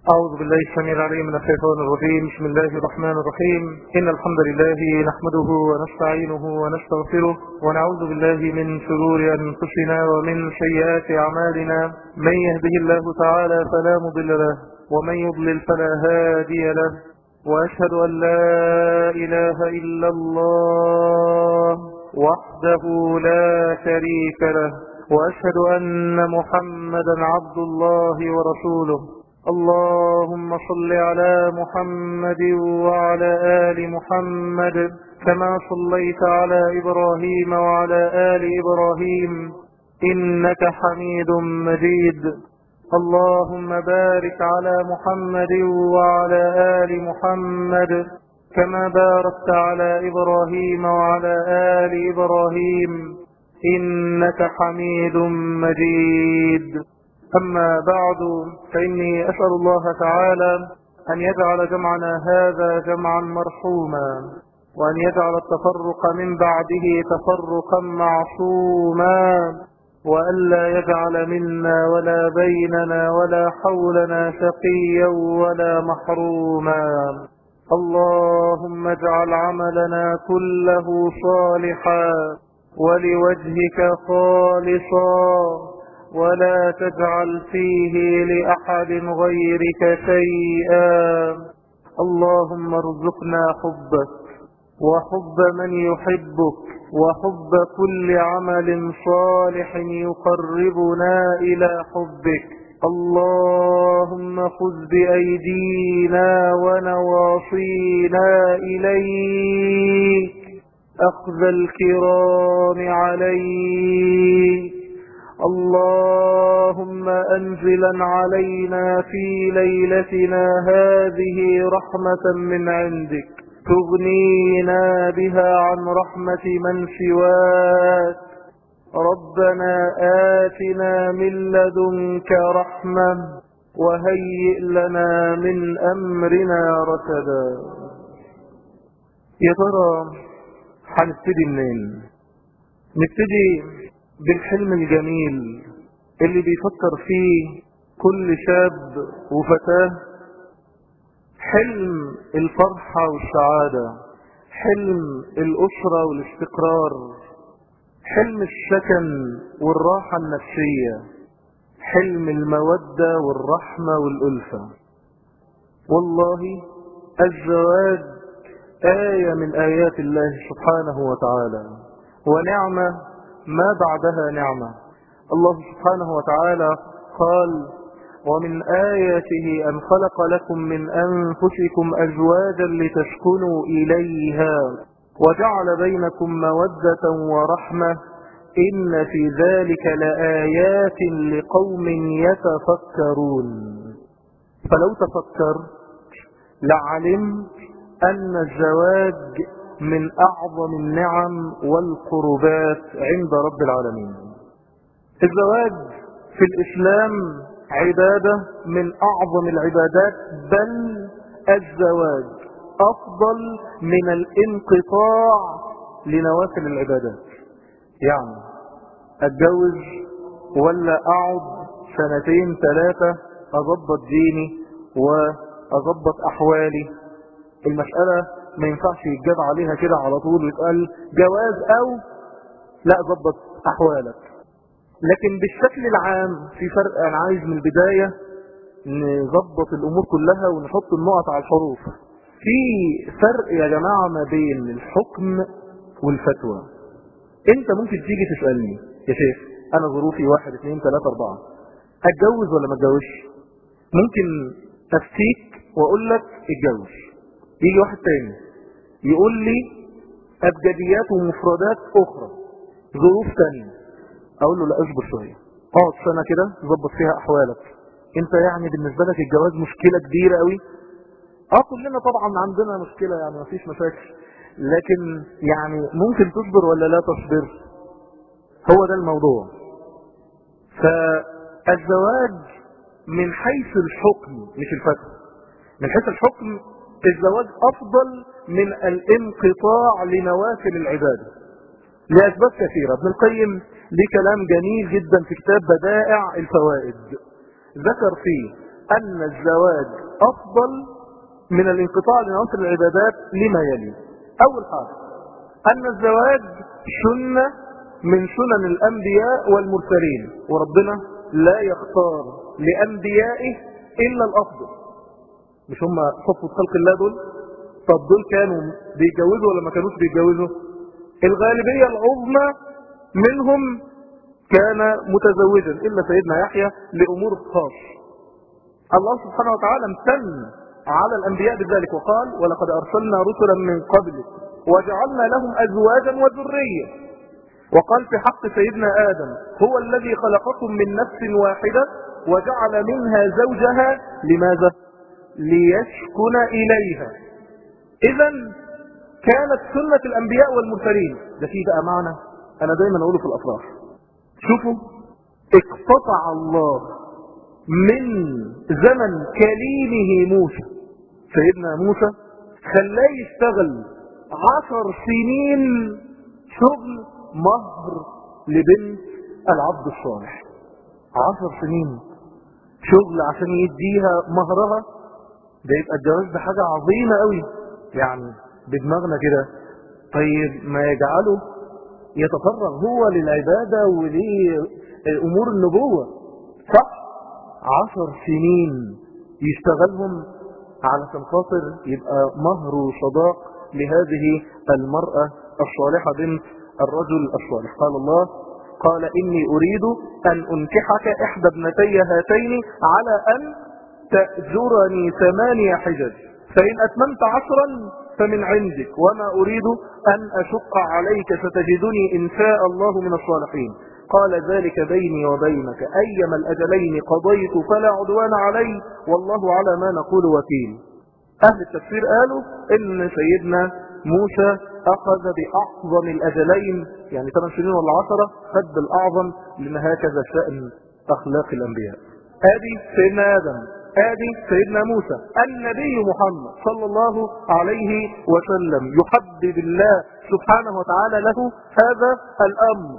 أعوذ بالله السميع العليم من الشيطان الرجيم بسم الله الرحمن الرحيم إن الحمد لله نحمده ونستعينه ونستغفره ونعوذ بالله من شرور أنفسنا ومن سيئات أعمالنا من يهده الله تعالى فلا مضل له ومن يضلل فلا هادي له وأشهد أن لا إله إلا الله وحده لا شريك له وأشهد أن محمدا عبد الله ورسوله اللهم صل على محمد وعلى آل محمد كما صليت على إبراهيم وعلى آل إبراهيم إنك حميد مجيد اللهم بارك على محمد وعلى آل محمد كما باركت على إبراهيم وعلى آل إبراهيم إنك حميد مجيد أما بعد فإني أسأل الله تعالى أن يجعل جمعنا هذا جمعا مرحوما وأن يجعل التفرق من بعده تفرقا معصوما وألا يجعل منا ولا بيننا ولا حولنا شقيا ولا محروما اللهم اجعل عملنا كله صالحا ولوجهك خالصا ولا تجعل فيه لأحد غيرك شيئا اللهم ارزقنا حبك وحب من يحبك وحب كل عمل صالح يقربنا إلى حبك اللهم خذ بأيدينا ونواصينا إليك أخذ الكرام عليك اللهم أنزلا علينا في ليلتنا هذه رحمة من عندك تغنينا بها عن رحمة من سواك ربنا آتنا من لدنك رحمة وهيئ لنا من أمرنا رشدا يا ترى هنبتدي منين نبتدي بالحلم الجميل اللي بيفكر فيه كل شاب وفتاه حلم الفرحة والسعادة حلم الأسرة والاستقرار حلم السكن والراحة النفسية حلم المودة والرحمة والألفة والله الزواج آية من آيات الله سبحانه وتعالى ونعمة ما بعدها نعمة الله سبحانه وتعالى قال ومن آياته أن خلق لكم من أنفسكم أزواجا لتسكنوا إليها وجعل بينكم مودة ورحمة إن في ذلك لآيات لقوم يتفكرون فلو تفكرت لعلمت أن الزواج من أعظم النعم والقربات عند رب العالمين الزواج في الإسلام عبادة من أعظم العبادات بل الزواج أفضل من الانقطاع لنوافل العبادات يعني أتجوز ولا أقعد سنتين ثلاثة أضبط ديني وأضبط أحوالي المسألة ما ينفعش يتجاب عليها كده على طول ويتقال جواز أو لا ضبط أحوالك لكن بالشكل العام في فرق أنا عايز من البداية نظبط الأمور كلها ونحط النقط على الحروف في فرق يا جماعة ما بين الحكم والفتوى انت ممكن تيجي تسألني يا شيخ انا ظروفي واحد اثنين ثلاثة اربعة اتجوز ولا ما اتجوزش ممكن افتيك واقول لك اتجوز يجي واحد تاني يقول لي ابجديات ومفردات اخرى ظروف تانية اقول له لا اصبر شوية اقعد سنة كده ظبط فيها احوالك انت يعني بالنسبة لك الجواز مشكلة كبيرة قوي اه كلنا طبعا عندنا مشكلة يعني مفيش مشاكل لكن يعني ممكن تصبر ولا لا تصبر هو ده الموضوع فالزواج من حيث الحكم مش الفتوى من حيث الحكم الزواج افضل من الانقطاع لنوافل العبادة لأسباب كثيرة ابن القيم ليه كلام جميل جدا في كتاب بدائع الفوائد ذكر فيه أن الزواج أفضل من الانقطاع لنواصل العبادات لما يلي أول حاجة أن الزواج سنة من سنن الأنبياء والمرسلين وربنا لا يختار لأنبيائه إلا الأفضل مش هم صفة خلق الله دول طب دول كانوا بيتجوزوا ولا ما كانوش بيتجوزوا الغالبية العظمى منهم كان متزوجا إلا سيدنا يحيى لأمور خاص الله سبحانه وتعالى امتن على الأنبياء بذلك وقال ولقد أرسلنا رسلا من قبلك وجعلنا لهم أزواجا وذرية وقال في حق سيدنا آدم هو الذي خلقكم من نفس واحدة وجعل منها زوجها لماذا؟ ليسكن إليها إذا كانت سنة الأنبياء والمرسلين ده في بقى معنى أنا دايما أقوله في الأفراح شوفوا اقتطع الله من زمن كليمه موسى سيدنا موسى خلاه يشتغل عشر سنين شغل مهر لبنت العبد الصالح عشر سنين شغل عشان يديها مهرها ده يبقى الجواز ده حاجة عظيمة قوي يعني بدماغنا كده طيب ما يجعله يتفرغ هو للعبادة ولأمور النبوة صح عشر سنين يشتغلهم على خاطر يبقى مهر وصداق لهذه المرأة الصالحة بنت الرجل الصالح قال الله قال إني أريد أن أنكحك إحدى ابنتي هاتين على أن تأجرني ثمانية حجج فإن أتممت عشرا فمن عندك وما أريد أن أشق عليك ستجدني إن شاء الله من الصالحين قال ذلك بيني وبينك أيما الأجلين قضيت فلا عدوان علي والله على ما نقول وكيل أهل التفسير قالوا إن سيدنا موسى أخذ بأعظم الأجلين يعني 8 سنين ولا 10 خد بالأعظم لأن هكذا شأن أخلاق الأنبياء هذه سيدنا آدم ادي سيدنا موسى النبي محمد صلى الله عليه وسلم يحبب الله سبحانه وتعالى له هذا الامر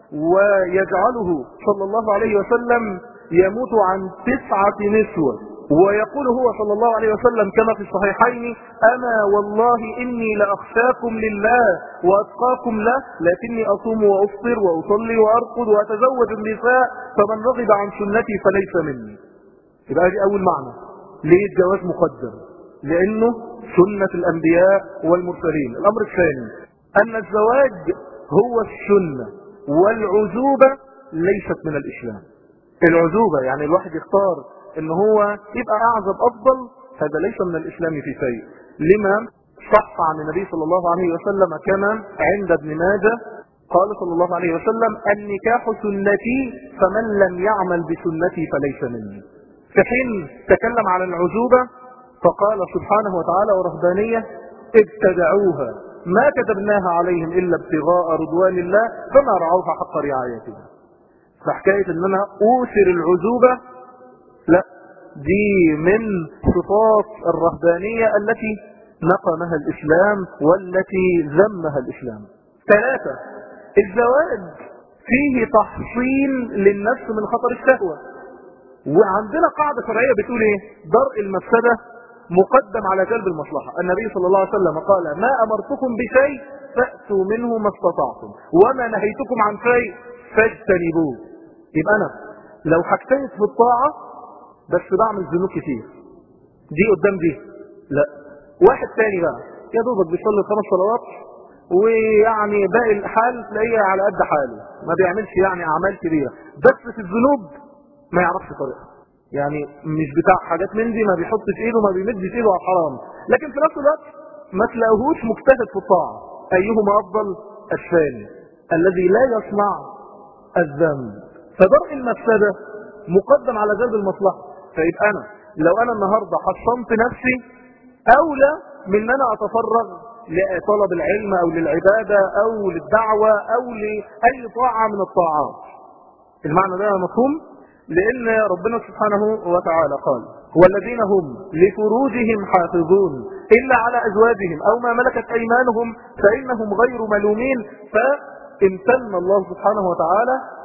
ويجعله صلى الله عليه وسلم يموت عن تسعة نسوة ويقول هو صلى الله عليه وسلم كما في الصحيحين أما والله إني لأخشاكم لله وأتقاكم له لكني أصوم وأفطر وأصلي وأرقد وأتزوج النساء فمن رغب عن سنتي فليس مني يبقى دي اول معنى ليه الجواز مقدم لانه سنة الانبياء والمرسلين الامر الثاني ان الزواج هو السنة والعزوبة ليست من الاسلام العزوبة يعني الواحد يختار ان هو يبقى اعزب افضل هذا ليس من الاسلام في شيء لما صح عن النبي صلى الله عليه وسلم كما عند ابن ماجه قال صلى الله عليه وسلم النكاح سنتي فمن لم يعمل بسنتي فليس مني في حين تكلم عن العزوبة فقال سبحانه وتعالى ورهبانية ابتدعوها ما كتبناها عليهم إلا ابتغاء رضوان الله فما رعوها حق رعايتها فحكاية ان انا اوثر العزوبة لا دي من صفات الرهبانية التي نقمها الاسلام والتي ذمها الاسلام ثلاثة الزواج فيه تحصين للنفس من خطر الشهوة وعندنا قاعدة شرعية بتقول ايه درء المفسدة مقدم على جلب المصلحة النبي صلى الله عليه وسلم قال ما أمرتكم بشيء فأتوا منه ما استطعتم وما نهيتكم عن شيء فاجتنبوه يبقى أنا لو حكتيت في الطاعة بس بعمل ذنوب كتير دي قدام دي لا واحد تاني بقى يا دوبك بيصلي خمس صلوات ويعني باقي الحال تلاقيه على قد حاله ما بيعملش يعني اعمال كبيره بس في الذنوب ما يعرفش طريقها يعني مش بتاع حاجات من دي ما بيحطش ايده ما بيمدش ايده على الحرام لكن في نفس الوقت ما تلاقوهوش مجتهد في الطاعه ايهما افضل الثاني الذي لا يصنع الذنب فدرء المفسده مقدم على جلب المصلحه فيبقى انا لو انا النهارده حصنت نفسي اولى من ان انا اتفرغ لطلب العلم او للعباده او للدعوه او لاي طاعه من الطاعات المعنى ده مفهوم لأن ربنا سبحانه وتعالى قال والذين هم لفروجهم حافظون إلا على أزواجهم أو ما ملكت أيمانهم فإنهم غير ملومين فامتن الله سبحانه وتعالى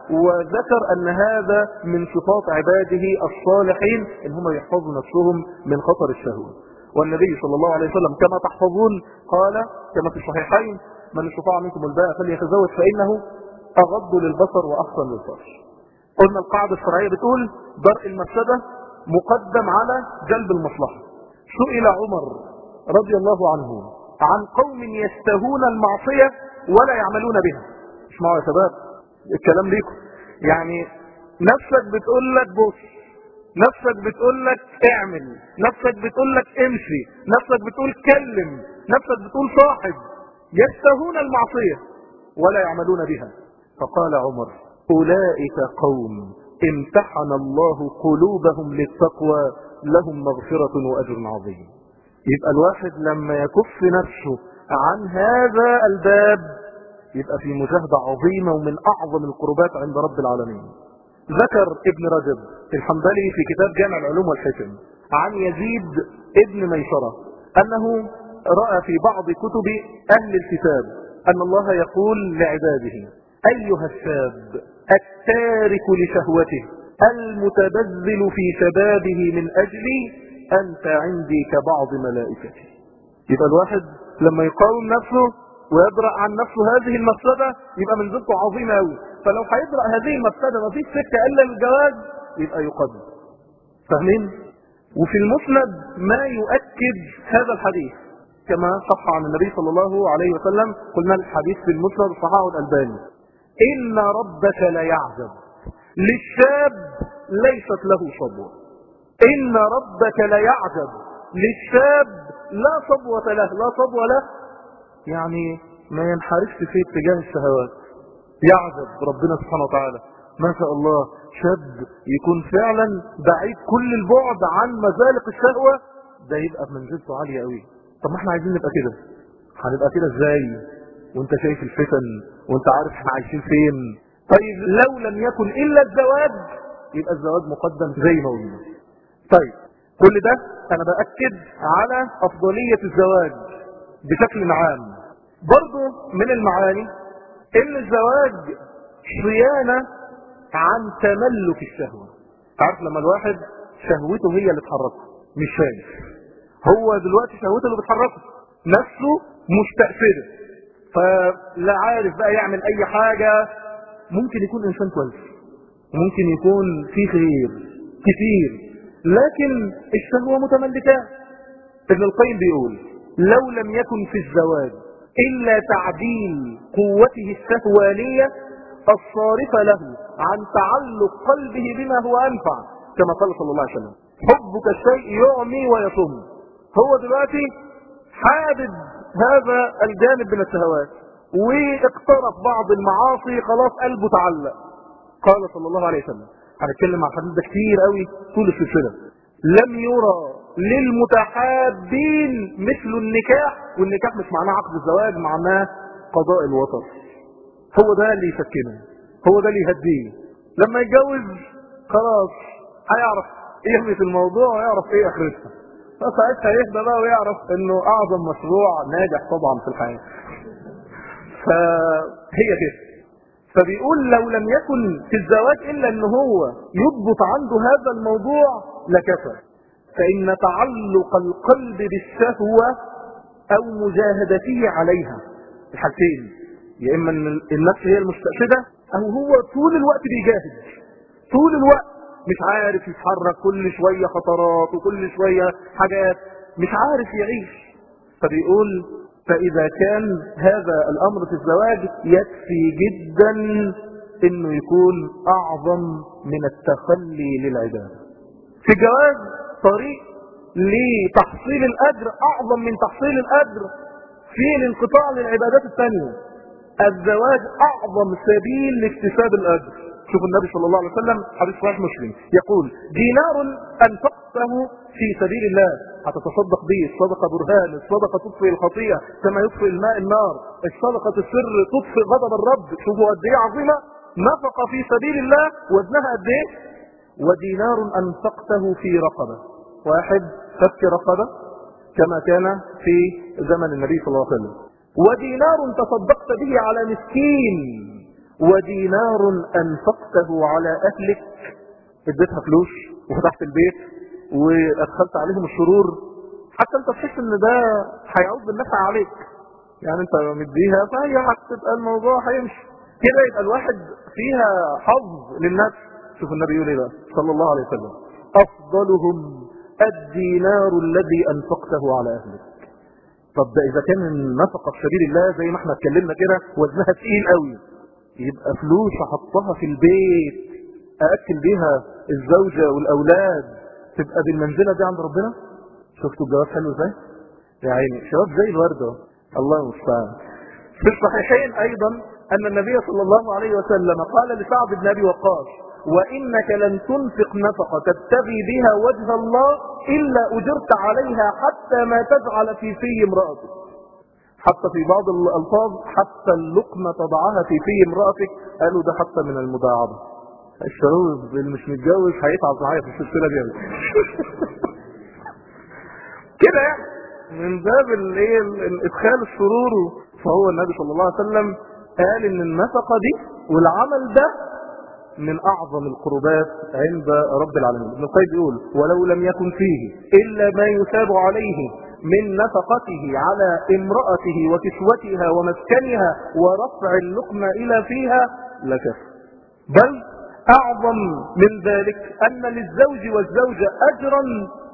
وذكر أن هذا من صفات عباده الصالحين إن هم يحفظوا نفسهم من خطر الشهوة والنبي صلى الله عليه وسلم كما تحفظون قال كما في الصحيحين من استطاع منكم الباء فليتزوج فإنه أغض للبصر وأحسن للفرش قلنا القاعدة الشرعية بتقول درء المفسدة مقدم على جلب المصلحة سئل عمر رضي الله عنه عن قوم يستهون المعصية ولا يعملون بها اسمعوا يا شباب الكلام ليكم يعني نفسك بتقول لك بص نفسك بتقول لك اعمل نفسك بتقول لك امشي نفسك بتقول كلم نفسك بتقول صاحب يستهون المعصية ولا يعملون بها فقال عمر أولئك قوم امتحن الله قلوبهم للتقوى لهم مغفرة وأجر عظيم يبقى الواحد لما يكف نفسه عن هذا الباب يبقى في مجاهدة عظيمة ومن أعظم القربات عند رب العالمين ذكر ابن رجب الحنبلي في كتاب جامع العلوم والحكم عن يزيد ابن ميسرة أنه رأى في بعض كتب أهل الكتاب أن الله يقول لعباده أيها الشاب التارك لشهوته المتبذل في شبابه من أجلي أنت عندي كبعض ملائكتي يبقى الواحد لما يقاوم نفسه ويدرأ عن نفسه هذه المفسدة يبقى منزلته عظيمة أوي فلو هيدرأ هذه المفسدة ما فيش سكة إلا الجواز يبقى يقدم فاهمين؟ وفي المسند ما يؤكد هذا الحديث كما صح عن النبي صلى الله عليه وسلم قلنا الحديث في المسند صححه الألباني إن ربك ليعجب للشاب ليست له صبوة إن ربك ليعجب للشاب لا صبوة له لا صبوة له يعني ما ينحرفش في اتجاه الشهوات يعجب ربنا سبحانه وتعالى ما شاء الله شاب يكون فعلا بعيد كل البعد عن مزالق الشهوة ده يبقى بمنزلته عالية قوي طب ما احنا عايزين نبقى كده هنبقى كده ازاي وانت شايف الفتن وانت عارف احنا عايشين فين طيب لو لم يكن الا الزواج يبقى الزواج مقدم زي ما قلنا طيب كل ده انا باكد على افضليه الزواج بشكل عام برضو من المعاني ان الزواج صيانه عن تملك الشهوه عارف لما الواحد شهوته هي اللي تحركه مش شايف هو دلوقتي شهوته اللي بتحركه نفسه مستأثره فلا عارف بقى يعمل اي حاجة ممكن يكون انسان كويس ممكن يكون في خير كتير لكن الشهوة متملكة ابن القيم بيقول لو لم يكن في الزواج الا تعديل قوته الشهوانية الصارفة له عن تعلق قلبه بما هو انفع كما قال صلى الله عليه وسلم حبك الشيء يعمي ويصم هو دلوقتي حابب هذا الجانب من الشهوات واقترف بعض المعاصي خلاص قلبه تعلق قال صلى الله عليه وسلم هنتكلم عن الحديث ده كتير قوي طول السلسله لم يرى للمتحابين مثل النكاح والنكاح مش معناه عقد الزواج معناه قضاء الوطن هو ده اللي يسكنه هو ده اللي يهديه لما يتجوز خلاص هيعرف يهمس الموضوع ويعرف ايه اخرتها فساعتها يهدى بقى ويعرف انه اعظم مشروع ناجح طبعا في الحياة فهي كده فبيقول لو لم يكن في الزواج الا ان هو يضبط عنده هذا الموضوع لكفى فان تعلق القلب بالشهوة او مجاهدته عليها الحاجتين يا اما ان النفس هي المستأسدة او هو طول الوقت بيجاهد طول الوقت مش عارف يتحرك كل شوية خطرات وكل شوية حاجات مش عارف يعيش فبيقول فإذا كان هذا الأمر في الزواج يكفي جدا انه يكون اعظم من التخلي للعبادة في الجواز طريق لتحصيل الاجر اعظم من تحصيل الاجر في الانقطاع للعبادات الثانية الزواج اعظم سبيل لاكتساب الاجر شوف النبي صلى الله عليه وسلم حديث صحيح مسلم يقول دينار انفقته في سبيل الله هتتصدق به الصدقة برهان الصدقة تطفئ الخطيئة كما يطفئ الماء النار الصدقة السر تطفئ غضب الرب شوفوا قد ايه عظيمة نفقة في سبيل الله وزنها قد ايه ودينار انفقته في رقبة واحد فك رقبة كما كان في زمن النبي صلى الله عليه وسلم ودينار تصدقت به على مسكين ودينار أنفقته على أهلك اديتها فلوس وفتحت البيت وأدخلت عليهم السرور حتى انت تحس ان ده هيعود بالنفع عليك يعني انت مديها فهي هتبقى الموضوع هيمشي كده يبقى الواحد فيها حظ للنفس شوف النبي يقول ايه بقى صلى الله عليه وسلم افضلهم الدينار الذي انفقته على اهلك طب ده اذا كان النفقه في سبيل الله زي ما احنا اتكلمنا كده وزنها تقيل قوي يبقى فلوس احطها في البيت ااكل بيها الزوجه والاولاد تبقى بالمنزله دي عند ربنا شفتوا الجواب حلو ازاي يا عيني شباب زي الورده الله المستعان في الصحيحين ايضا ان النبي صلى الله عليه وسلم قال لسعد بن ابي وقاص وانك لن تنفق نفقه تبتغي بها وجه الله الا اجرت عليها حتى ما تجعل في في امراتك حتى في بعض الالفاظ حتى اللقمه تضعها في في امراتك قالوا ده حتى من المداعبه الشباب اللي مش متجوز هيتعب معايا في السلسله دي كده يعني من باب الايه ادخال السرور فهو النبي صلى الله عليه وسلم قال ان النفقه دي والعمل ده من اعظم القربات عند رب العالمين ابن القيم بيقول ولو لم يكن فيه الا ما يثاب عليه من نفقته على امرأته وكسوتها ومسكنها ورفع اللقمة الى فيها لكفى بل اعظم من ذلك ان للزوج والزوجة اجرا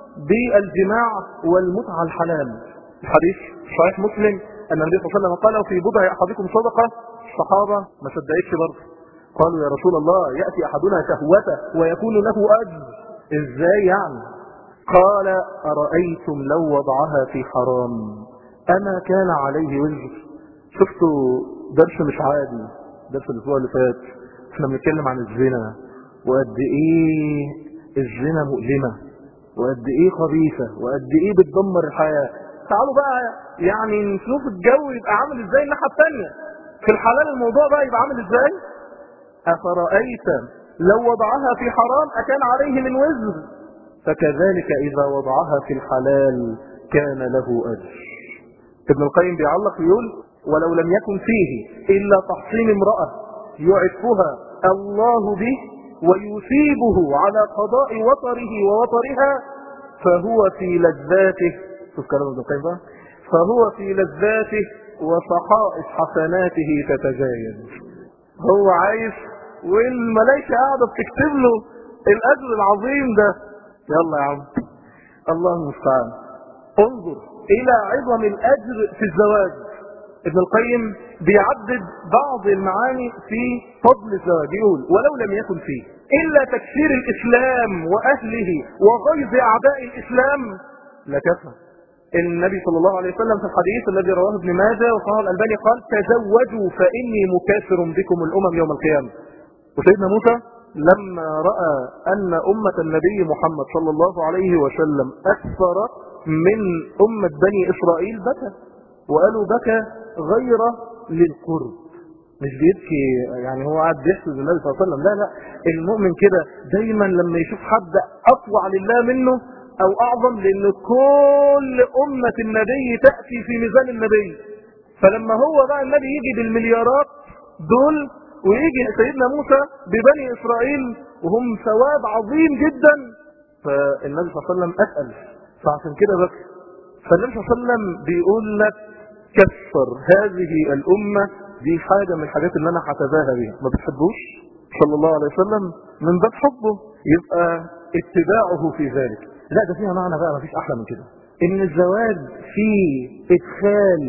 بالجماع والمتعة الحلال الحديث صحيح مسلم ان النبي صلى الله عليه وسلم قال في بضع احدكم صدقة الصحابة ما صدقتش برضه قالوا يا رسول الله يأتي احدنا شهوته ويكون له اجر ازاي يعني قال أرأيتم لو وضعها في حرام أما كان عليه وزر شفتوا درس مش عادي درس الأسبوع اللي فات احنا بنتكلم عن الزنا وقد ايه الزنا مؤلمة وقد ايه خبيثة وقد ايه بتدمر الحياة تعالوا بقى يعني نشوف الجو يبقى عامل ازاي الناحية التانية في الحلال الموضوع بقى يبقى عامل ازاي أفرأيت لو وضعها في حرام أكان عليه من وزر فكذلك إذا وضعها في الحلال كان له أجر ابن القيم بيعلق يقول ولو لم يكن فيه إلا تحصين امرأة يعفها الله به ويثيبه على قضاء وطره ووطرها فهو في لذاته شوف كلام ابن القيم بقى فهو في لذاته وصحائف حسناته تتزايد هو عايش والملائكة قاعدة بتكتب له الأجر العظيم ده يلا يا عم الله المستعان انظر الى عظم الاجر في الزواج ابن القيم بيعدد بعض المعاني في فضل الزواج يقول ولو لم يكن فيه الا تكفير الاسلام واهله وغيظ اعداء الاسلام لكفى النبي صلى الله عليه وسلم في الحديث الذي رواه ابن ماجه وصححه الالباني قال تزوجوا فاني مكافر بكم الامم يوم القيامه وسيدنا موسى لما رأى أن أمة النبي محمد صلى الله عليه وسلم أكثر من أمة بني إسرائيل بكى وقالوا بكى غير للقرب مش بيبكي يعني هو قاعد بيحسد النبي صلى الله عليه وسلم لا لا المؤمن كده دايما لما يشوف حد أطوع لله منه أو أعظم لأن كل أمة النبي تأتي في ميزان النبي فلما هو بقى النبي يجي بالمليارات دول ويجي سيدنا موسى ببني إسرائيل وهم ثواب عظيم جدا فالنبي صلى الله عليه وسلم أسأل فعشان كده بك فالنبي صلى الله عليه وسلم بيقول لك كسر هذه الأمة دي حاجة من الحاجات اللي أنا هتباهى بيها ما بتحبوش صلى الله عليه وسلم من باب حبه يبقى اتباعه في ذلك لا ده فيها معنى بقى ما فيش أحلى من كده إن الزواج فيه إدخال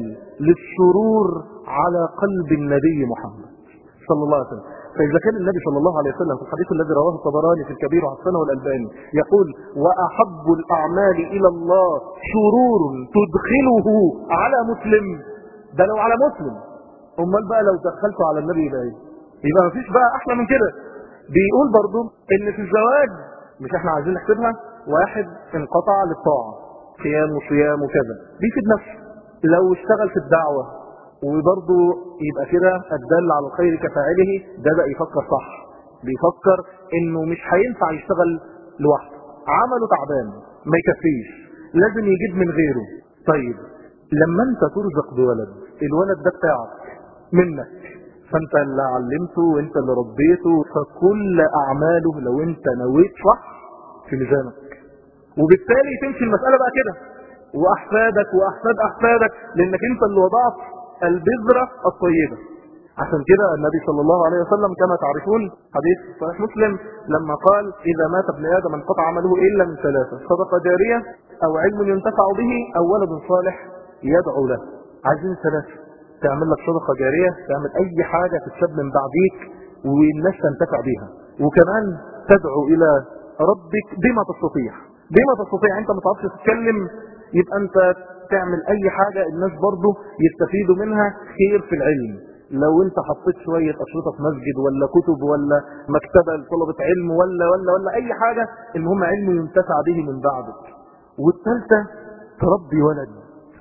للسرور على قلب النبي محمد صلى الله عليه وسلم فإذا كان النبي صلى الله عليه وسلم في الحديث الذي رواه الطبراني في الكبير وحسنه والألباني يقول وأحب الأعمال إلى الله سرور تدخله على مسلم ده لو على مسلم أمال بقى لو دخلته على النبي يبقى إيه يبقى مفيش بقى أحلى من كده بيقول برضو إن في الزواج مش احنا عايزين نحسبها واحد انقطع للطاعة قيام وصيام وكذا بيفيد نفسه لو اشتغل في الدعوة وبرضه يبقى كده الدل على الخير كفاعله ده بقى يفكر صح بيفكر انه مش هينفع يشتغل لوحده عمله تعبان ما يكفيش لازم يجيب من غيره طيب لما انت ترزق بولد الولد ده بتاعك منك فانت اللي علمته وانت اللي ربيته فكل اعماله لو انت نويت صح في ميزانك وبالتالي تمشي المسألة بقى كده واحفادك واحفاد احفادك لانك انت اللي وضعت البذرة الطيبة عشان كده النبي صلى الله عليه وسلم كما تعرفون حديث صحيح مسلم لما قال إذا مات ابن آدم انقطع عمله إلا من ثلاثة صدقة جارية أو علم ينتفع به أو ولد صالح يدعو له عايزين ثلاثة تعمل لك صدقة جارية تعمل أي حاجة تتسب من بعديك والناس تنتفع بيها وكمان تدعو إلى ربك بما تستطيع بما تستطيع أنت ما تعرفش تتكلم يبقى أنت تعمل أي حاجة الناس برضو يستفيدوا منها خير في العلم لو انت حطيت شوية اشرطة في مسجد ولا كتب ولا مكتبة لطلبة علم ولا ولا ولا اي حاجة المهم علم ينتفع به من بعدك والثالثة تربي ولد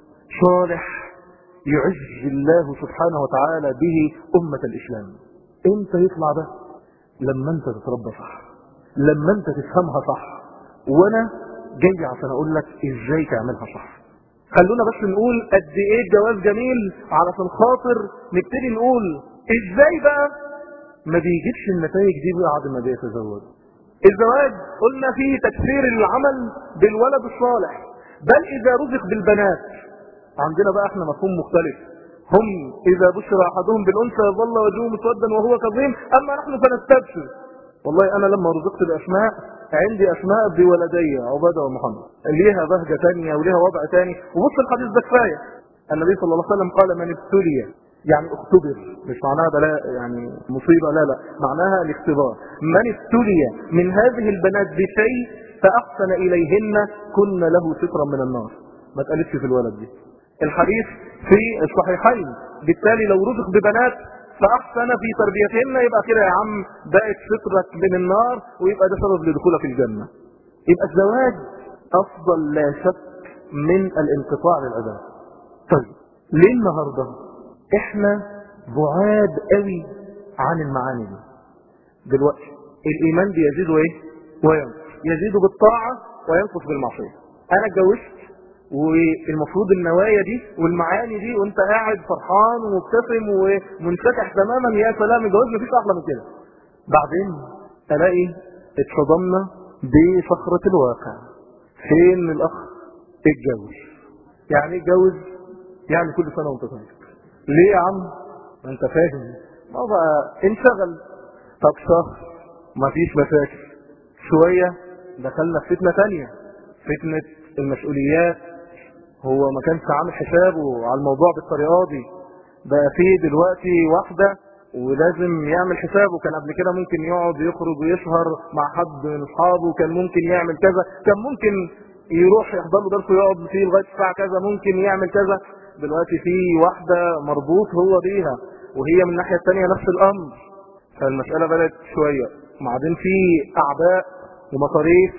صالح يعز الله سبحانه وتعالى به أمة الإسلام انت يطلع ده لما انت تتربى صح لما انت تفهمها صح وانا جاي عشان اقول لك ازاي تعملها صح خلونا بس نقول قد ايه الجواز جميل علشان خاطر نبتدي نقول ازاي بقى ما بيجيبش النتائج دي بعد ما بيتزوج الزواج قلنا فيه تكثير العمل بالولد الصالح بل اذا رزق بالبنات عندنا بقى احنا مفهوم مختلف هم اذا بشر احدهم بالانثى ظل وجهه مسودا وهو كظيم اما نحن فنستبشر والله انا لما رزقت باسماء عندي اسماء بولدي عبادة ومحمد ليها بهجة تانية وليها وضع تاني وبص الحديث ده كفاية النبي صلى الله عليه وسلم قال من ابتلي يعني اختبر مش معناها بلاء يعني مصيبة لا لا معناها الاختبار من ابتلي من هذه البنات بشيء فأحسن إليهن كن له سترا من النار ما تقالتش في الولد دي الحديث في الصحيحين بالتالي لو رزق ببنات فأحسن في تربيتهن يبقى كده يا عم بقت سترك من النار ويبقى ده سبب لدخولك الجنة يبقى الزواج أفضل لا شك من الانقطاع للعبادة طيب ليه النهاردة احنا بعاد قوي عن المعاني دي دلوقتي الإيمان بيزيد وايه وينقص يزيد بالطاعة وينقص بالمعصية أنا اتجوزت والمفروض النوايا دي والمعاني دي وانت قاعد فرحان ومبتسم ومنفتح تماما يا سلام الجواز مفيش احلى من كده بعدين الاقي اتصدمنا بصخرة الواقع فين الاخ اتجوز يعني ايه اتجوز يعني كل سنة وانت طيب ليه يا عم ما انت فاهم ما بقى انشغل طب شهر مفيش مشاكل شوية دخلنا في فتنة تانية فتنة المسؤوليات هو ما كانش عامل حسابه على الموضوع بالطريقه دي بقى فيه دلوقتي واحده ولازم يعمل حسابه كان قبل كده ممكن يقعد يخرج ويسهر مع حد من اصحابه كان ممكن يعمل كذا كان ممكن يروح يحضر له درس ويقعد فيه لغايه الساعه كذا ممكن يعمل كذا دلوقتي في واحده مربوط هو بيها وهي من الناحيه الثانيه نفس الامر فالمساله بدات شويه وبعدين في اعباء ومصاريف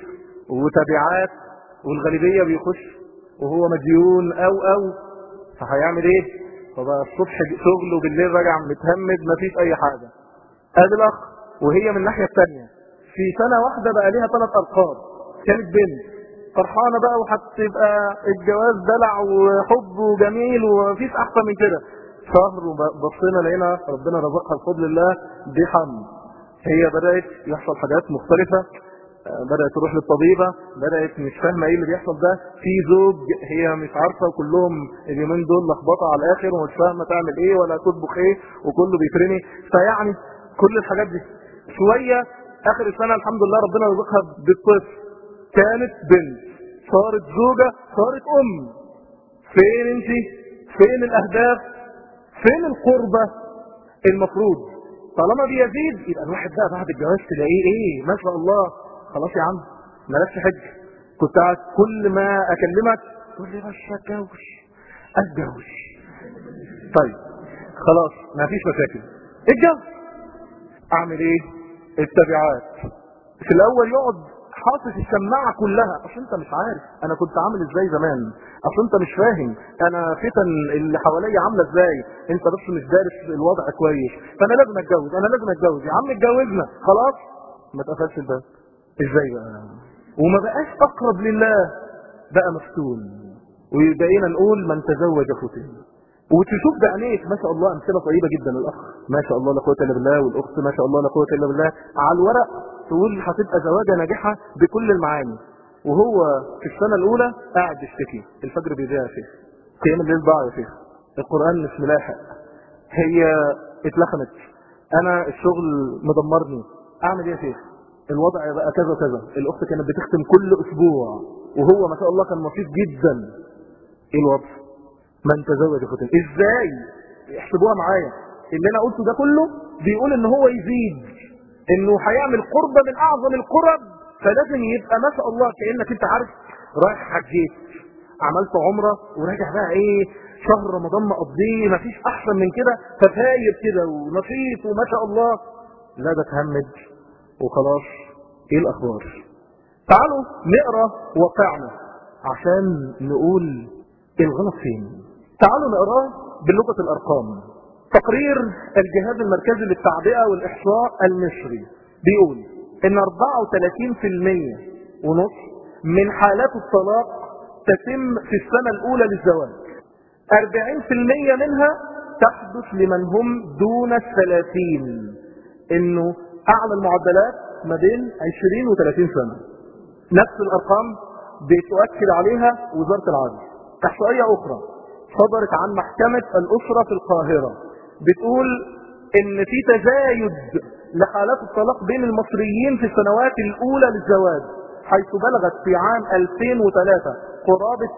وتبعات والغالبية بيخش وهو مديون او او فهيعمل ايه فبقى الصبح شغل وبالليل راجع متهمد مفيش اي حاجة ادي الاخ وهي من الناحية الثانية في سنة واحدة بقى ليها ثلاث ارقام كانت بنت فرحانة بقى وهتبقى الجواز دلع وحب وجميل ومفيش احسن من كده شهر وبصينا لقينا ربنا رزقها بفضل الله بحمل هي بدأت يحصل حاجات مختلفة بدأت تروح للطبيبة بدأت مش فاهمة ايه اللي بيحصل ده في زوج هي مش عارفة وكلهم اليومين دول لخبطة على الاخر ومش فاهمة تعمل ايه ولا تطبخ ايه وكله بيترمي فيعني كل الحاجات دي شوية اخر السنة الحمد لله ربنا رزقها بالطفل كانت بنت صارت زوجة صارت ام فين انت فين الاهداف فين القربة المفروض طالما بيزيد يبقى الواحد بقى بعد الجواز تلاقيه ايه ما شاء الله خلاص يا عم مالكش حج كنت قاعد كل ما اكلمك تقول لي بس اتجوز اتجوز طيب خلاص ما فيش مشاكل اتجوز اعمل ايه التبعات في الاول يقعد حاطط السماعة كلها اصل انت مش عارف انا كنت عامل ازاي زمان اصل انت مش فاهم انا فتن اللي حواليا عامله ازاي انت بس مش دارس الوضع كويس فانا لازم اتجوز انا لازم اتجوز يا عم اتجوزنا خلاص ما اتقفلش الباب ازاي بقى وما بقاش اقرب لله بقى مفتون وبقينا نقول من تزوج فتن وتشوف بعينيك ما شاء الله امثله طيبه جدا الاخ ما شاء الله لا قوه الا بالله والاخت ما شاء الله لا قوه الا بالله على الورق تقول هتبقى زواجه ناجحه بكل المعاني وهو في السنه الاولى قاعد يشتكي الفجر بيضيع يا شيخ قيام الليل ضاع يا شيخ القران مش ملاحق هي اتلخمت انا الشغل مدمرني اعمل ايه يا شيخ الوضع بقى كذا كذا الاخت كانت بتختم كل اسبوع وهو ما شاء الله كان نشيط جدا ايه الوضع من تزوج فتن ازاي احسبوها معايا اللي انا قلته ده كله بيقول ان هو يزيد انه هيعمل قربة من اعظم القرب فلازم يبقى ما شاء الله كانك انت عارف رايح حجيت عملت عمرة وراجع بقى ايه شهر رمضان مقضيه مفيش احسن من كده ففاير كده ونشيط وما شاء الله لا ده تهمد وخلاص ايه الاخبار تعالوا نقرا واقعنا عشان نقول الغلط فين تعالوا نقراه بلغة الارقام تقرير الجهاز المركزي للتعبئة والاحصاء المصري بيقول ان 34% ونص من حالات الطلاق تتم في السنة الاولى للزواج 40% منها تحدث لمن هم دون الثلاثين انه اعلى المعدلات ما بين 20 و 30 سنة نفس الارقام بتؤكد عليها وزارة العدل احصائية اخرى صدرت عن محكمة الاسرة في القاهرة بتقول ان في تزايد لحالات الطلاق بين المصريين في السنوات الاولى للزواج حيث بلغت في عام 2003 قرابة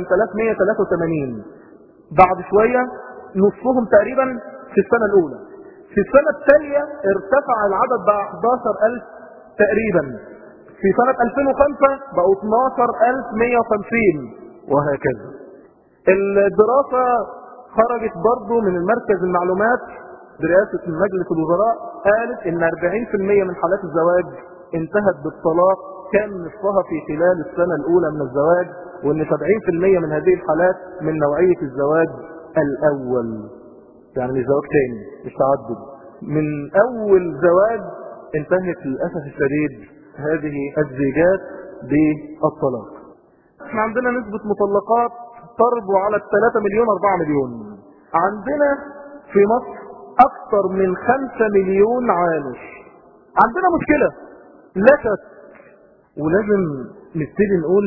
8183 بعد شوية نصفهم تقريبا في السنة الاولى في السنة التالية ارتفع العدد بقى 11000 تقريبا في سنة 2005 بقوا 12150 وهكذا الدراسة خرجت برضو من المركز المعلومات برئاسة مجلس الوزراء قالت ان 40% من حالات الزواج انتهت بالطلاق كان نصفها في خلال السنة الاولى من الزواج وان 70% من هذه الحالات من نوعية الزواج الاول يعني مش زواج تاني مش تعدد من اول زواج انتهت للأسف الشديد هذه الزيجات بالطلاق احنا عندنا نسبة مطلقات تربو على الثلاثة مليون اربعة مليون عندنا في مصر اكثر من خمسة مليون عانش عندنا مشكلة لا شك ولازم نبتدي نقول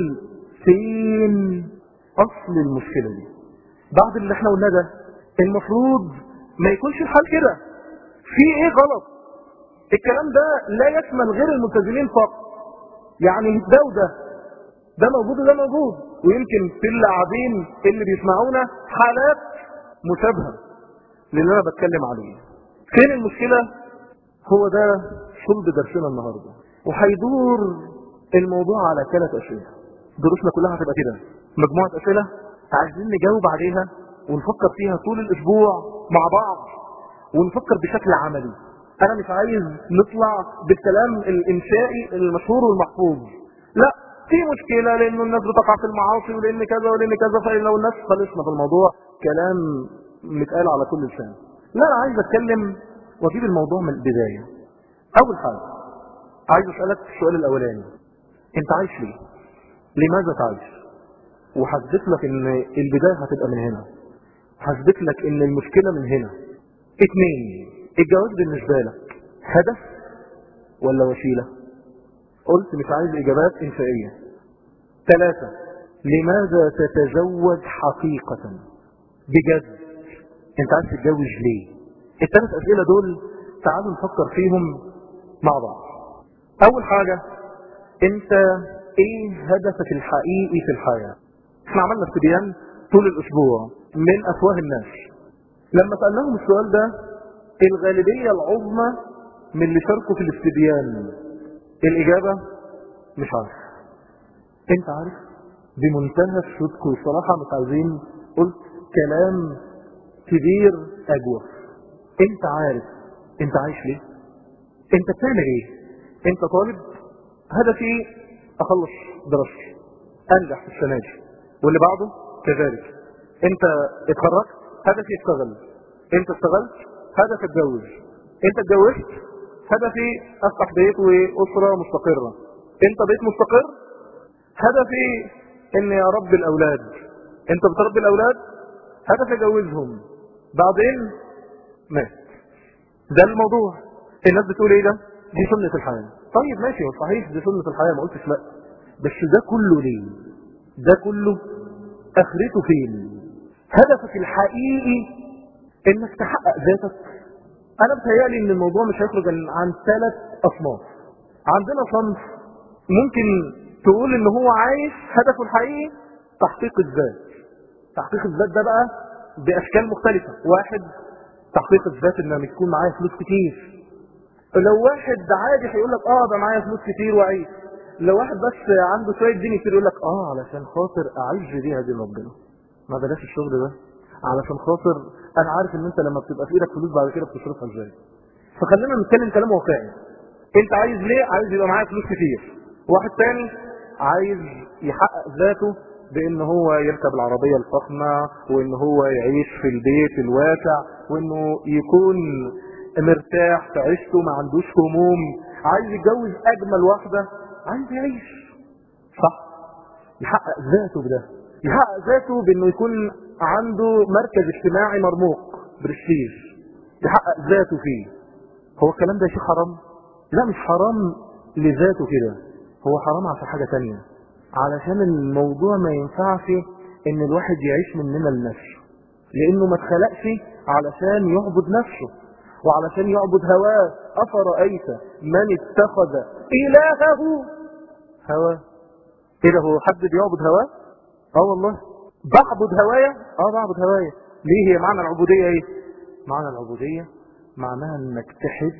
فين اصل المشكلة دي بعد اللي احنا قلناه ده المفروض ما يكونش الحال كده في ايه غلط الكلام ده لا يشمل غير الملتزمين فقط يعني ده وده ده موجود وده موجود ويمكن في اللي قاعدين اللي بيسمعونا حالات مشابهه للي انا بتكلم عليه فين المشكله هو ده صلب درسنا النهارده وهيدور الموضوع على ثلاث اسئله دروسنا كلها هتبقى كده مجموعه اسئله عايزين نجاوب عليها ونفكر فيها طول الاسبوع مع بعض ونفكر بشكل عملي انا مش عايز نطلع بالكلام الانشائي المشهور والمحفوظ لا في مشكلة لانه الناس بتقع في المعاصي ولان كذا ولان كذا فلو الناس خلصنا في الموضوع كلام متقال على كل لسان لا انا عايز اتكلم واجيب الموضوع من البداية اول حاجة عايز اسألك السؤال الاولاني انت عايش ليه لماذا تعيش وحثبت لك ان البداية هتبقى من هنا حثبت لك ان المشكلة من هنا اتنين الجواز بالنسبة لك هدف ولا وسيلة قلت مش عايز اجابات انشائية ثلاثة لماذا تتزوج حقيقة بجد انت عايز تتجوز ليه الثلاث اسئلة دول تعالوا نفكر فيهم مع بعض اول حاجة انت ايه هدفك الحقيقي في الحياة احنا عملنا استبيان طول الاسبوع من افواه الناس لما سألناهم السؤال ده الغالبية العظمى من اللي شاركوا في الاستبيان الإجابة مش عارف انت عارف بمنتهى الصدق والصراحة مش عايزين قلت كلام كبير أجوف انت عارف انت عايش ليه انت بتعمل ايه انت طالب هدفي اخلص دراستي انجح في السنة دي واللي بعده كذلك انت اتخرجت هدفي اشتغل انت اشتغلت هدف اتجوز انت اتجوزت هدفي افتح بيت واسره مستقره انت بيت مستقر هدفي ان يا رب الاولاد انت بتربي الاولاد هدف اجوزهم بعدين مات ده الموضوع الناس بتقول ايه ده دي سنة الحياة طيب ماشي هو صحيح دي سنة الحياة ما قلتش لا بس ده كله ليه ده كله اخرته فين هدفك الحقيقي انك تحقق ذاتك انا بتهيألي ان الموضوع مش هيخرج عن ثلاث اصناف عندنا صنف ممكن تقول ان هو عايش هدفه الحقيقي تحقيق الذات تحقيق الذات ده بقى باشكال مختلفة واحد تحقيق الذات ان لما يكون معايا فلوس كتير لو واحد عادي هيقول لك اه ده معايا فلوس كتير وعيش لو واحد بس عنده شويه دين كتير يقول لك اه علشان خاطر اعيش بيها دين ربنا ما بلاش الشغل ده علشان خاطر انا عارف ان انت لما بتبقى في ايدك فلوس بعد كده بتصرفها ازاي فخلينا نتكلم كلام واقعي انت عايز ليه عايز يبقى معاك فلوس كتير واحد تاني عايز يحقق ذاته بان هو يركب العربية الفخمة وان هو يعيش في البيت الواسع وانه يكون مرتاح في عيشته ما عندوش هموم عايز يتجوز اجمل واحدة عايز يعيش صح يحقق ذاته بده يحقق ذاته بانه يكون عنده مركز اجتماعي مرموق برستيج يحقق ذاته فيه هو الكلام ده شيء حرام لا مش حرام لذاته كده هو حرام عشان حاجة تانية علشان الموضوع ما ينفعش ان الواحد يعيش مننا لنفسه لانه ما اتخلقش علشان يعبد نفسه وعلشان يعبد هواه افرأيت من اتخذ الهه هواه ايه ده هو حد بيعبد هواه اه والله بعبد هوايا اه بعبد هوايا ليه هي معنى العبودية ايه معنى العبودية معناها انك تحب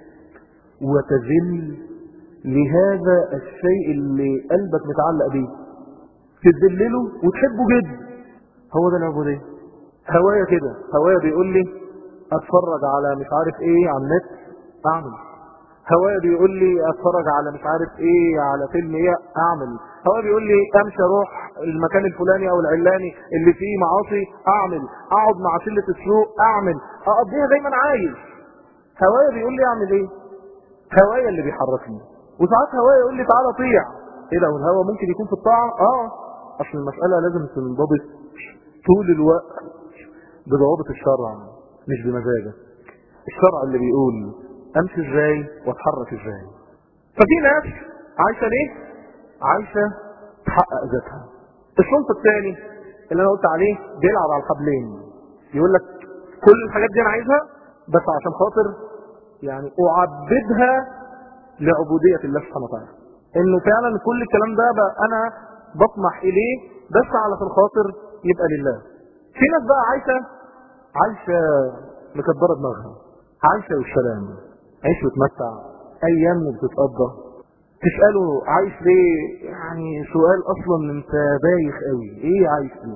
وتذل لهذا الشيء اللي قلبك متعلق بيه تذلله وتحبه جدا هو ده العبودية هوايا كده هوايا بيقول لي اتفرج على مش عارف ايه على النت اعمل هوايا بيقول لي اتفرج على مش عارف ايه على فيلم ايه اعمل هوايا بيقول لي امشي اروح المكان الفلاني او العلاني اللي فيه معاصي اعمل اقعد مع شلة السوق اعمل اقضيها زي ما انا عايز هوايا بيقول لي اعمل ايه هوايا اللي بيحركني وساعات هوايا يقول لي تعالى طيع ايه ده والهوا ممكن يكون في الطاعة اه اصل المسألة لازم تنضبط طول الوقت بضوابط الشرع مش بمزاجك الشرع اللي بيقول امشي ازاي واتحرك ازاي ففي ناس عايشة ليه عايشة تحقق ذاتها الصنف الثاني اللي انا قلت عليه بيلعب على الحبلين يقول لك كل الحاجات دي انا عايزها بس عشان خاطر يعني اعبدها لعبودية الله سبحانه وتعالى انه فعلا كل الكلام ده بقى انا بطمح اليه بس علشان خاطر يبقى لله في ناس بقى عايشة عايشة مكبرة دماغها عايشة والسلام عيش وتمتع ايام بتتقضى تسأله عايش ليه يعني سؤال اصلا انت بايخ قوي ايه عايش ليه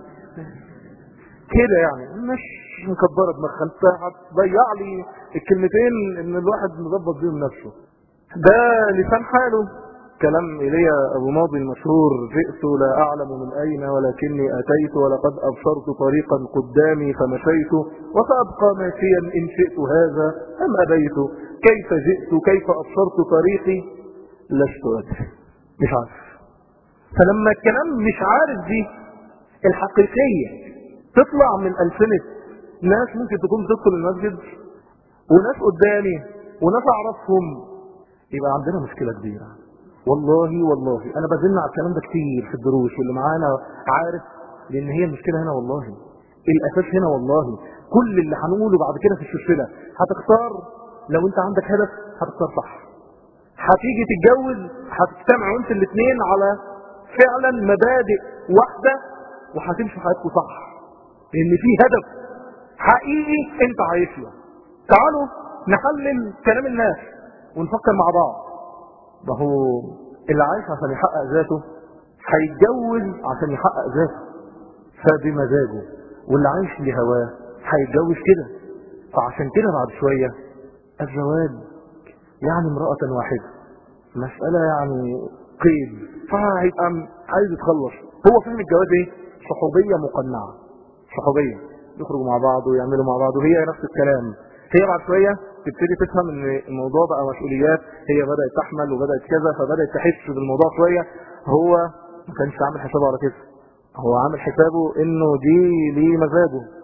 كده يعني مش مكبرة دماغها انت هتضيع لي الكلمتين ان الواحد مظبط بيهم نفسه ده لسان حاله كلام إلي أبو ماضي المشهور جئت لا أعلم من أين ولكني أتيت ولقد أبصرت طريقا قدامي فمشيت وسأبقى ماشيا إن شئت هذا أم أبيت كيف جئت كيف أبصرت طريقي لست أدري مش عارف فلما الكلام مش عارف دي الحقيقية تطلع من ألسنة ناس ممكن تكون تدخل المسجد وناس قدامي وناس أعرفهم يبقى عندنا مشكلة كبيرة والله والله انا بزن على الكلام ده كتير في الدروس واللي معانا عارف لان هي المشكلة هنا والله الاساس هنا والله كل اللي هنقوله بعد كده في السلسلة هتختار لو انت عندك هدف هتختار صح هتيجي تتجوز هتجتمعوا انت الاثنين على فعلا مبادئ واحدة وهتمشوا حياتكم صح لان في هدف حقيقي انت عايش له تعالوا نحلل كلام الناس ونفكر مع بعض ما هو اللي عايش عشان يحقق ذاته هيتجوز عشان يحقق ذاته فبمزاجه واللي عايش لهواه هيتجوز كده فعشان كده بعد شوية الزواج يعني امرأة واحدة مسألة يعني قيد فهيبقى عايز يتخلص هو فهم الجواز ايه صحوبية مقنعة صحوبية يخرجوا مع بعض ويعملوا مع بعض وهي نفس الكلام هي بعد شوية تبتدي تفهم ان الموضوع بقى مسؤوليات هي بدأت تحمل وبدأت كذا فبدأت تحس بالموضوع شوية هو ما كانش عامل حسابه على كده هو عامل حسابه انه دي ليه مزاجه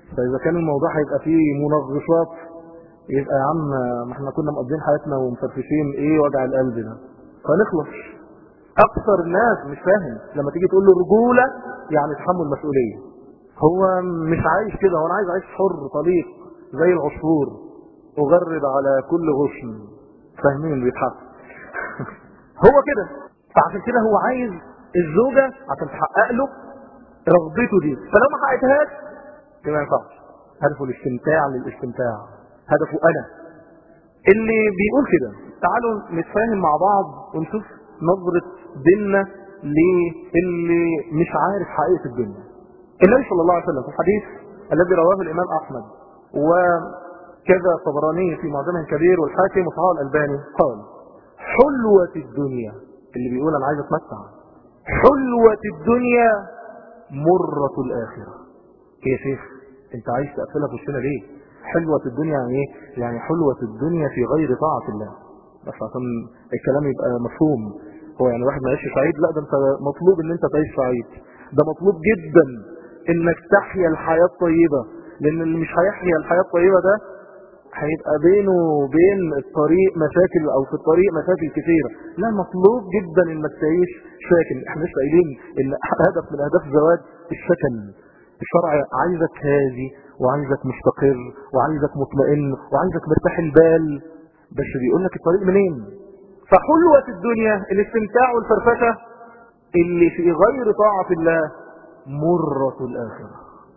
فاذا كان الموضوع هيبقى فيه منغصات يبقى يا عم ما احنا كنا مقضين حياتنا ومفرفشين ايه وجع القلب ده فنخلص اكثر الناس مش فاهم لما تيجي تقول له رجوله يعني تحمل مسؤوليه هو مش عايش كده هو انا عايز اعيش حر طليق زي العصفور اغرد على كل غصن فاهمين بيتحقق هو كده فعشان كده هو عايز الزوجة عشان تحقق له رغبته دي فلو ما حققتهاش ما ينفعش هدفه الاستمتاع للاستمتاع هدفه انا اللي بيقول كده تعالوا نتفاهم مع بعض ونشوف نظرة ديننا للي مش عارف حقيقة الدنيا النبي صلى الله عليه وسلم في الحديث الذي رواه الامام احمد وكذا طبراني في معجمه كبير والحاكم وصححه الالباني قال حلوة الدنيا اللي بيقول انا عايز اتمتع حلوة الدنيا مرة الاخرة يا شيخ انت عايز تقفلها في وشنا ليه حلوة الدنيا يعني ايه يعني حلوة الدنيا في غير طاعة الله بس عشان الكلام يبقى مفهوم هو يعني واحد ما يعيش سعيد لا ده انت مطلوب ان انت تعيش سعيد ده مطلوب جدا انك تحيا الحياة الطيبة لان اللي مش هيحيا الحياة الطيبة ده هيبقى بينه وبين الطريق مشاكل او في الطريق مشاكل كثيرة لا مطلوب جدا انك تعيش ساكن احنا مش قايلين ان هدف من اهداف الزواج السكن الشرع عايزك هادي وعايزك مستقر وعايزك مطمئن وعايزك مرتاح البال بس بيقول لك الطريق منين فحلوة الدنيا الاستمتاع والفرفشة اللي في غير طاعة الله مرة الآخرة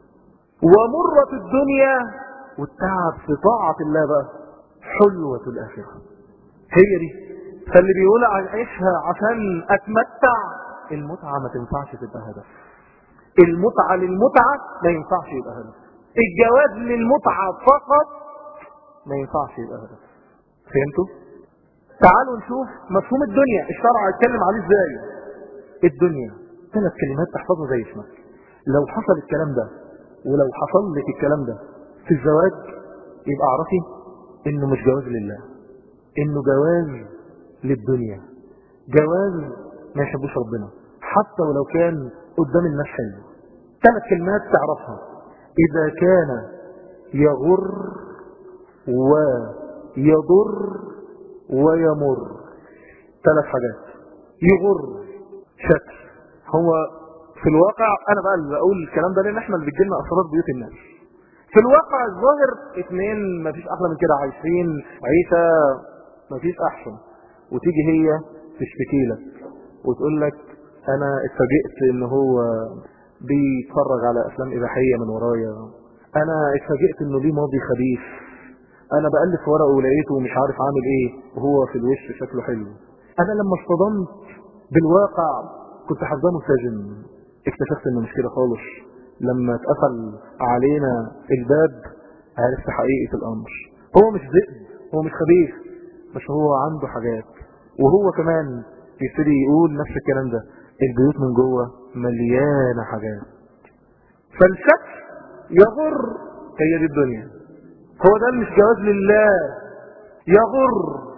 ومرة الدنيا والتعب في طاعة الله بقى حلوة الآخرة هي دي فاللي بيقول عيشها عشان أتمتع المتعة ما تنفعش تبقى هدف المتعة للمتعة ما ينفعش يبقى هدف الجواز للمتعة فقط ما ينفعش يبقى هدف فهمتوا؟ تعالوا نشوف مفهوم الدنيا الشرع اتكلم عليه ازاي الدنيا ثلاث كلمات تحفظها زي اسمك لو حصل الكلام ده ولو حصل لك الكلام ده في الزواج يبقى اعرفي انه مش جواز لله انه جواز للدنيا جواز ما يحبوش ربنا حتى ولو كان قدام الناس حلو ثلاث كلمات تعرفها اذا كان يغر ويضر ويمر ثلاث حاجات يغر شكل هو في الواقع انا بقى اللي بقول الكلام ده لان احنا اللي بتجيلنا اسرار بيوت الناس في الواقع الظاهر اتنين مفيش احلى من كده عايشين عيشة مفيش احسن وتيجي هي تشتكي لك وتقول لك انا اتفاجئت ان هو بيتفرج على افلام اباحيه من ورايا انا اتفاجئت انه ليه ماضي خبيث انا بألف في ورقه ولقيته ومش عارف عامل ايه وهو في الوش شكله حلو انا لما اصطدمت بالواقع كنت حافظاه مساجن اكتشفت انه مش كده خالص لما اتقفل علينا الباب عرفت حقيقة الامر هو مش ذئب هو مش خبيث بس هو عنده حاجات وهو كمان يبتدي يقول نفس الكلام ده البيوت من جوه مليانة حاجات فالشكل يغر هي دي الدنيا هو ده مش جواز لله يغر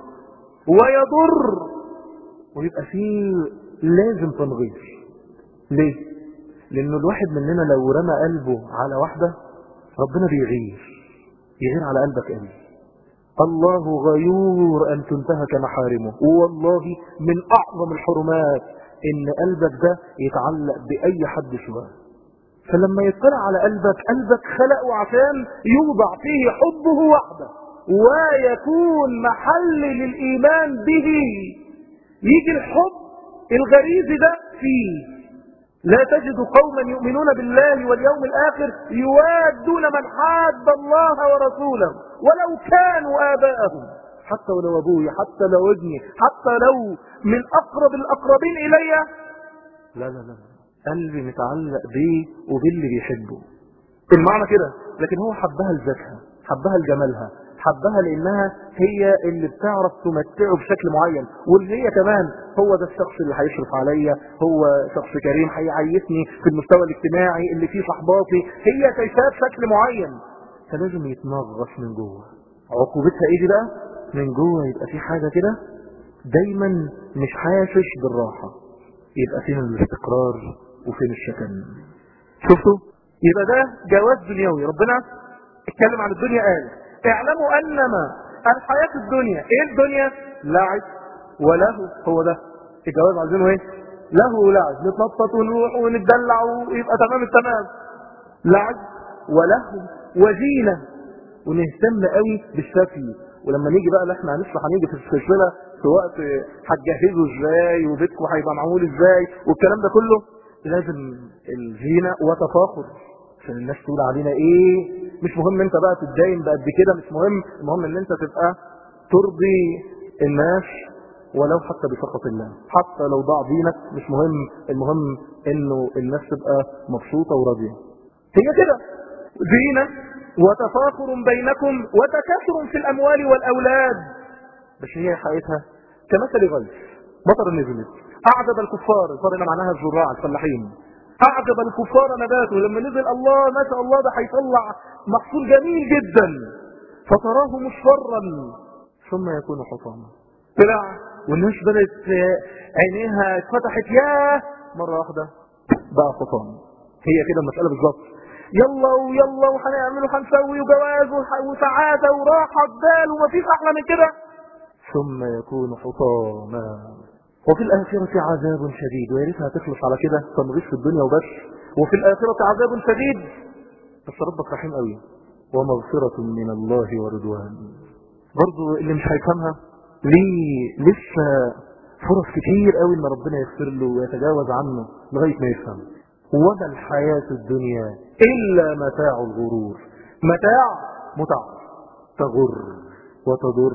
ويضر ويبقى فيه لازم تنغيص ليه لانه الواحد مننا لو رمى قلبه على واحدة ربنا بيغير يغير على قلبك قلبي الله غيور ان تنتهك محارمه والله من اعظم الحرمات ان قلبك ده يتعلق باي حد سواه فلما يطلع على قلبك قلبك خلقه عشان يوضع فيه حبه وحده ويكون محل للإيمان به يجي الحب الغريزي ده فيه لا تجد قوما يؤمنون بالله واليوم الآخر يوادون من حاد الله ورسوله ولو كانوا آباءهم حتى ولو أبوي حتى لو ابني حتى لو من أقرب الأقربين إلي لا لا لا قلبي متعلق بيه وباللي بيحبه المعنى كده لكن هو حبها لذاتها حبها لجمالها حبها لانها هي اللي بتعرف تمتعه بشكل معين واللي هي كمان هو ده الشخص اللي هيشرف عليا هو شخص كريم هيعيشني في المستوى الاجتماعي اللي فيه صحباتي هي شايفاه بشكل معين فلازم يتنغص من جوه عقوبتها ايه دي بقى من جوه يبقى في حاجه كده دايما مش حاسس بالراحه يبقى فين الاستقرار وفين السكن شفتوا يبقى ده جواز دنيوي ربنا اتكلم عن الدنيا قال اعلموا انما الحياة الدنيا ايه الدنيا لعب وله هو ده الجواز عايزينه ايه له ولعب نتنطط ونروح ونتدلع ويبقى تمام التمام لعب وله وزينة ونهتم قوي بالشكل ولما نيجي بقى اللي احنا لسه هنيجي في السلسله في وقت هتجهزوا ازاي وبيتكم هيبقى معمول ازاي والكلام ده كله لازم الزينه وتفاخر عشان الناس تقول علينا ايه مش مهم انت بقى تتداين بقد كده مش مهم المهم ان انت تبقى ترضي الناس ولو حتى بسخط الله حتى لو ضاع دينك مش مهم المهم انه الناس تبقى مبسوطه وراضيه هي كده زينه وتفاخر بينكم وتكاثر في الأموال والأولاد بس هي حقيقتها كمثل غيث مطر نزلت أعجب الكفار صار معناها الزراع الفلاحين أعجب الكفار نباته لما نزل الله ما شاء الله ده هيطلع محصول جميل جدا فتراه مصفرا ثم يكون حطاما طلع والناس بدأت عينيها اتفتحت ياه مرة واحدة بقى حطام هي كده المسألة بالظبط يلا ويلا وهنعمل وهنسوي وجواز وسعادة وراحة بال ومفيش أحلى من كده ثم يكون حطاما وفي الآخرة عذاب شديد ويا ريتها تخلص على كده تنغيش في الدنيا وبس وفي الآخرة عذاب شديد بس ربك رحيم قوي ومغفرة من الله ورضوان برضو اللي مش هيفهمها ليه لسه فرص كتير قوي ان ربنا يغفر له ويتجاوز عنه لغاية ما يفهم وما الحياة الدنيا إلا متاع الغرور متاع متاع تغر وتضر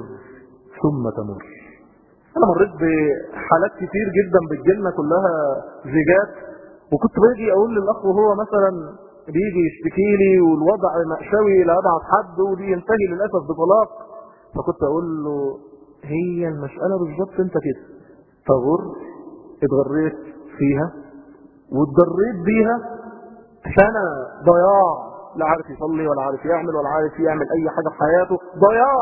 ثم تمر أنا مريت بحالات كتير جدا بتجيلنا كلها زيجات وكنت باجي أقول للأخ وهو مثلا بيجي يشتكي لي والوضع مأساوي لأبعد حد ودي ينتهي للأسف بطلاق فكنت أقول له هي المسألة بالظبط أنت كده تغر اتغريت فيها واتضريت بيها سنة ضياع لا عارف يصلي ولا عارف يعمل ولا عارف يعمل اي حاجة في حياته ضياع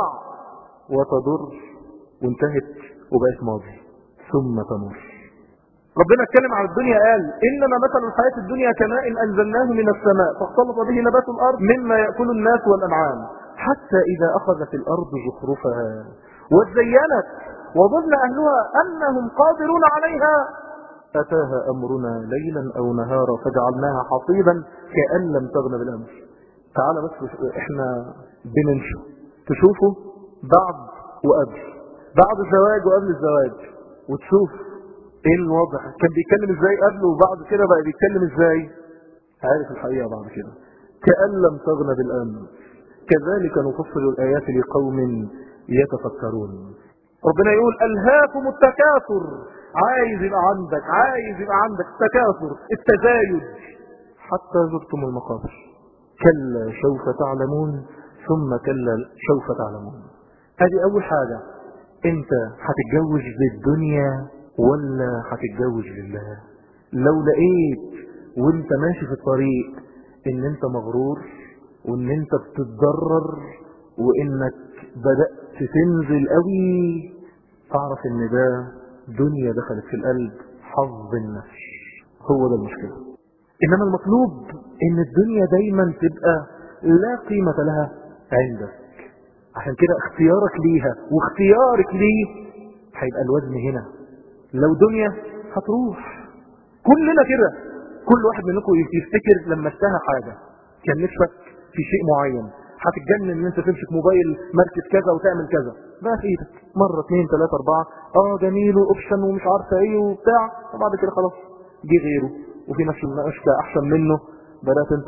وتضر وانتهت وبقت ماضي ثم تمر ربنا اتكلم عن الدنيا قال انما مثل الحياة الدنيا كماء انزلناه من السماء فاختلط به نبات الارض مما يأكل الناس والانعام حتى اذا اخذت الارض زخرفها وزينت وظن اهلها انهم قادرون عليها أتاها أمرنا ليلا أو نهارا فجعلناها حصيدا كأن لم تغن بالأمس تعال بس احنا بننشو تشوفه بعد وقبل بعد الزواج وقبل الزواج وتشوف ايه الوضع كان بيتكلم ازاي قبل وبعد كده بقى بيتكلم ازاي عارف الحقيقة بعد كده كأن لم تغن بالأمس كذلك نفصل الآيات لقوم يتفكرون ربنا يقول ألهاكم التكاثر عايز يبقى عندك عايز يبقى عندك تكاثر التزايد حتى زرتم المقابر كلا سوف تعلمون ثم كلا سوف تعلمون هذه أول حاجة أنت هتتجوز للدنيا ولا هتتجوز لله لو لقيت وانت ماشي في الطريق ان انت مغرور وان انت بتتضرر وانك بدأت تنزل قوي تعرف ان ده دنيا دخلت في القلب حظ النفس هو ده المشكلة انما المطلوب ان الدنيا دايما تبقى لا قيمة لها عندك عشان كده اختيارك ليها واختيارك ليه هيبقى الوزن هنا لو دنيا هتروح كلنا كده كل واحد منكم يفتكر لما اشتهى حاجة كان نفسك في شيء معين هتتجنن ان انت تمسك موبايل ماركة كذا وتعمل كذا بقى في ايدك مرة اثنين ثلاثة اربعة اه جميل واوبشن ومش عارفة ايه وبتاع وبعد كده خلاص جه غيره وفي نفس المناقشة احسن منه بدأت انت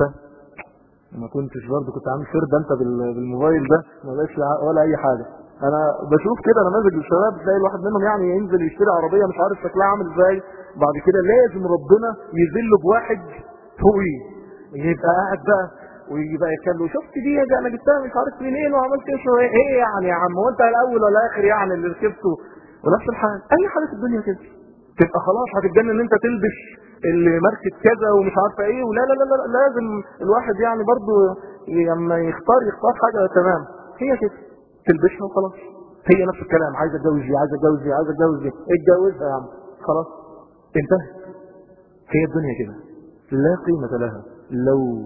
ما كنتش برضه كنت عامل فرد انت بالموبايل ده ما بقاش ولا اي حاجة انا بشوف كده نماذج الشباب تلاقي الواحد منهم يعني ينزل يشتري عربية مش عارف شكلها عامل ازاي بعد كده لازم ربنا يذله بواحد فوقيه يبقى قاعد بقى ويجي بقى يتكلم شفت دي ده انا جبتها مش عارف منين وعملت ايه ايه يعني يا عم هو انت الاول ولا اخر يعني اللي ركبته ونفس الحال اي حاجه في الدنيا كده تبقى خلاص هتتجنن ان انت تلبس اللي ماركه كذا ومش عارفه ايه ولا لا لا لا لازم الواحد يعني برضه لما يختار يختار حاجه تمام هي كده تلبسها وخلاص هي نفس الكلام عايز اتجوز دي عايز اتجوز دي عايز اتجوز دي اتجوزها يا عم خلاص انتهت هي الدنيا كده لا قيمه لها لو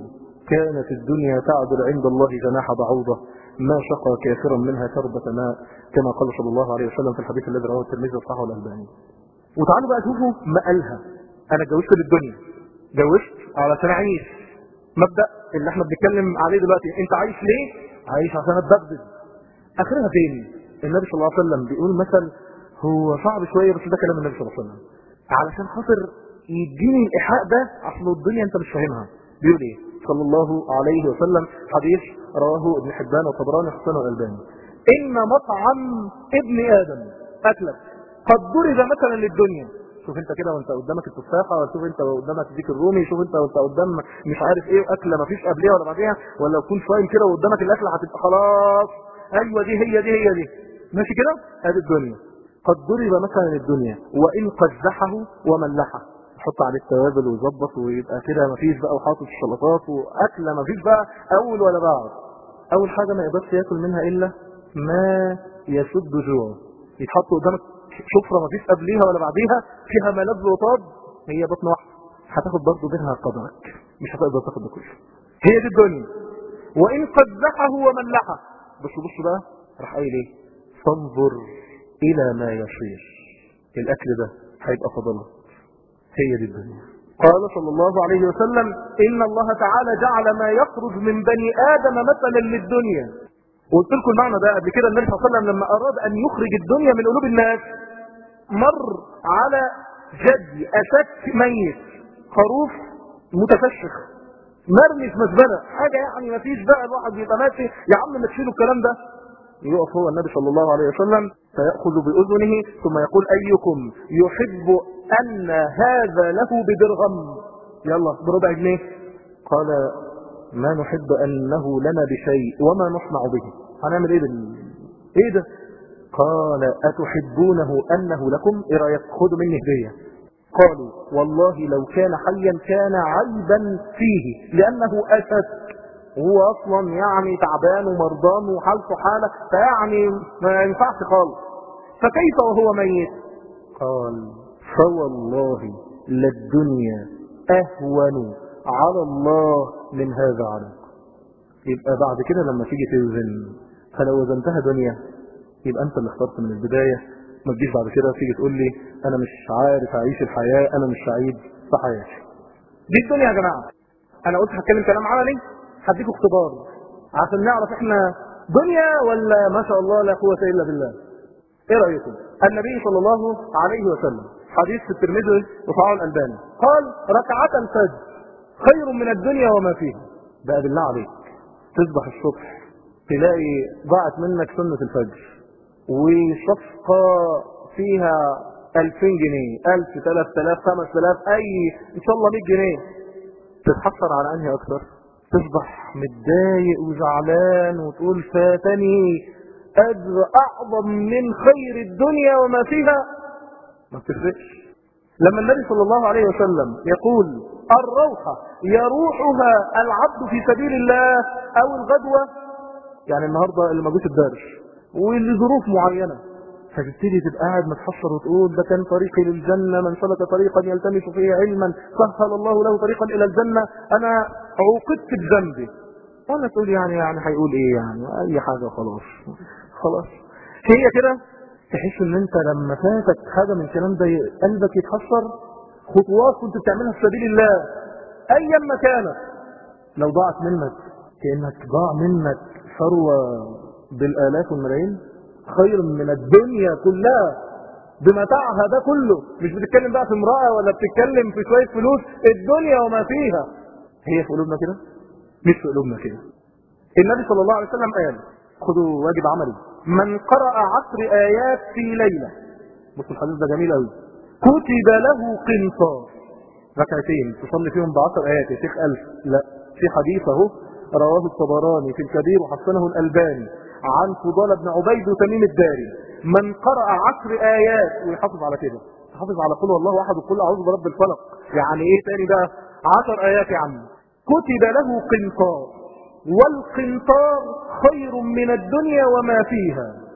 كانت الدنيا تعدل عند الله جناح بعوضة ما شقى كافرا منها كربة ماء كما قال صلى الله عليه وسلم في الحديث الذي رواه الترمذي وصححه الألباني وتعالوا بقى شوفوا مقالها أنا اتجوزت للدنيا جوزت علشان أعيش مبدأ اللي احنا بنتكلم عليه دلوقتي انت عايش ليه عايش عشان اتبغدد اخرها فين النبي صلى الله عليه وسلم بيقول مثل هو صعب شوية بس ده كلام النبي صلى الله عليه وسلم علشان خاطر يديني الإيحاء ده أصل الدنيا أنت مش فاهمها بيقول إيه صلى الله عليه وسلم حديث رواه ابن حبان وطبراني حسن والألباني إن مطعم ابن آدم أكلك قد ضرب مثلا للدنيا شوف انت كده وانت قدامك التفاحة ولا شوف انت قدامك ديك الرومي شوف انت وانت قدامك مش عارف ايه اكله ما فيش قبلها ولا بعديها ولا تكون صايم كده وقدامك الاكله هتبقى خلاص ايوه دي هي دي هي دي ماشي كده ادي الدنيا قد ضرب مثلا الدنيا وان قزحه وملحه حط عليه التوابل ويظبط ويبقى كده مفيش بقى وحاطط السلطات واكله مفيش بقى اول ولا بعد اول حاجه ما يقدرش ياكل منها الا ما يسد جوعه يتحط قدامك شفره مفيش قبليها ولا بعديها فيها ملذ وطاب هي بطن واحده هتاخد برضه منها قدرك مش هتقدر تاخد ده كله هي دي الدنيا وان قزحه وملحه بص بص بقى راح قايل ايه فانظر الى ما يصير الاكل ده هيبقى فضلات هي دي الدنيا قال صلى الله عليه وسلم إن الله تعالى جعل ما يخرج من بني آدم مثلا للدنيا قلت لكم المعنى ده قبل كده النبي صلى الله عليه وسلم لما أراد أن يخرج الدنيا من قلوب الناس مر على جدي أشك ميت خروف متفشخ مرمي في مزبله حاجه يعني ما فيش بقى الواحد يبقى ماشي يا عم ما تشيلوا الكلام ده يقف هو النبي صلى الله عليه وسلم فيأخذ بأذنه ثم يقول أيكم يحب أن هذا له بدرهم يلا بربع جنيه قال ما نحب أنه لنا بشيء وما نصنع به هنعمل ايه بال... ايه ده قال أتحبونه أنه لكم ايه رأيك خدوا مني هدية قالوا والله لو كان حيا كان عيبا فيه لأنه أسد هو أصلا يعني تعبان ومرضان وحالته حالة فيعني ما ينفعش خالص فكيف وهو ميت قال فوالله للدنيا أهون على الله من هذا عليك يبقى بعد كده لما تيجي توزن فلو وزنتها دنيا يبقى انت اللي اخترت من البداية ما تجيش بعد كده تيجي تقول لي انا مش عارف اعيش الحياة انا مش سعيد في حياتي دي الدنيا يا جماعة انا قلت هتكلم كلام عملي هديكوا اختبار عشان نعرف احنا دنيا ولا ما شاء الله لا قوة الا بالله ايه رأيكم النبي صلى الله عليه وسلم حديث في الترمذي وصححه الالباني قال ركعة الفجر خير من الدنيا وما فيها بقى بالله عليك تصبح الصبح تلاقي ضاعت منك سنة الفجر وصفقة فيها 2000 جنيه 1000 3000 5000 اي ان شاء الله 100 جنيه تتحسر على انهي اكثر تصبح متضايق وزعلان وتقول فاتني اجر اعظم من خير الدنيا وما فيها ما بتفرقش لما النبي صلى الله عليه وسلم يقول الروحة يروحها العبد في سبيل الله او الغدوة يعني النهاردة اللي ما جوش الدرس ولظروف معينة فتبتدي تبقى قاعد متحسر وتقول ده كان طريقي للجنة من سلك طريقا يلتمس فيه علما سهل الله له طريقا إلى الجنة أنا عوقدت بذنبي ولا تقول يعني يعني هيقول إيه يعني أي حاجة خلاص خلاص هي كده تحس ان انت لما فاتك حاجة من الكلام ده قلبك يتحسر خطوات كنت بتعملها في سبيل الله ايا ما كانت لو ضاعت منك كأنك ضاع منك ثروة بالالاف والملايين خير من الدنيا كلها بمتاعها ده كله مش بتتكلم بقى في امرأة ولا بتتكلم في شوية فلوس الدنيا وما فيها هي في قلوبنا كده مش في قلوبنا كده النبي صلى الله عليه وسلم قال خذوا واجب عملي من قرأ عشر آيات في ليلة بص الحديث ده جميل قوي كتب له قنطار ركعتين تصلي فيهم بعشر آيات يا شيخ ألف لا في حديث اهو رواه الطبراني في الكبير وحسنه الألباني عن فضال بن عبيد وتميم الداري من قرأ عشر آيات ويحافظ على كده يحافظ على قل والله واحد وقل أعوذ برب الفلق يعني ايه تاني بقى عشر آيات يا عم كتب له قنطار والقنطار خير من الدنيا وما فيها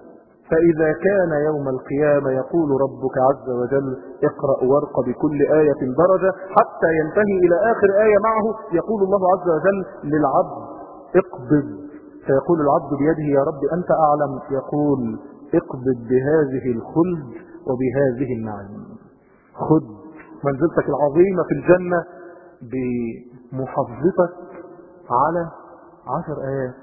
فإذا كان يوم القيامة يقول ربك عز وجل اقرأ وارق بكل آية درجة حتى ينتهي إلى آخر آية معه يقول الله عز وجل للعبد اقبض فيقول العبد بيده يا رب أنت أعلم يقول اقبض بهذه الخلد وبهذه النعيم خذ منزلتك العظيمة في الجنة بمحافظتك على عشر آيات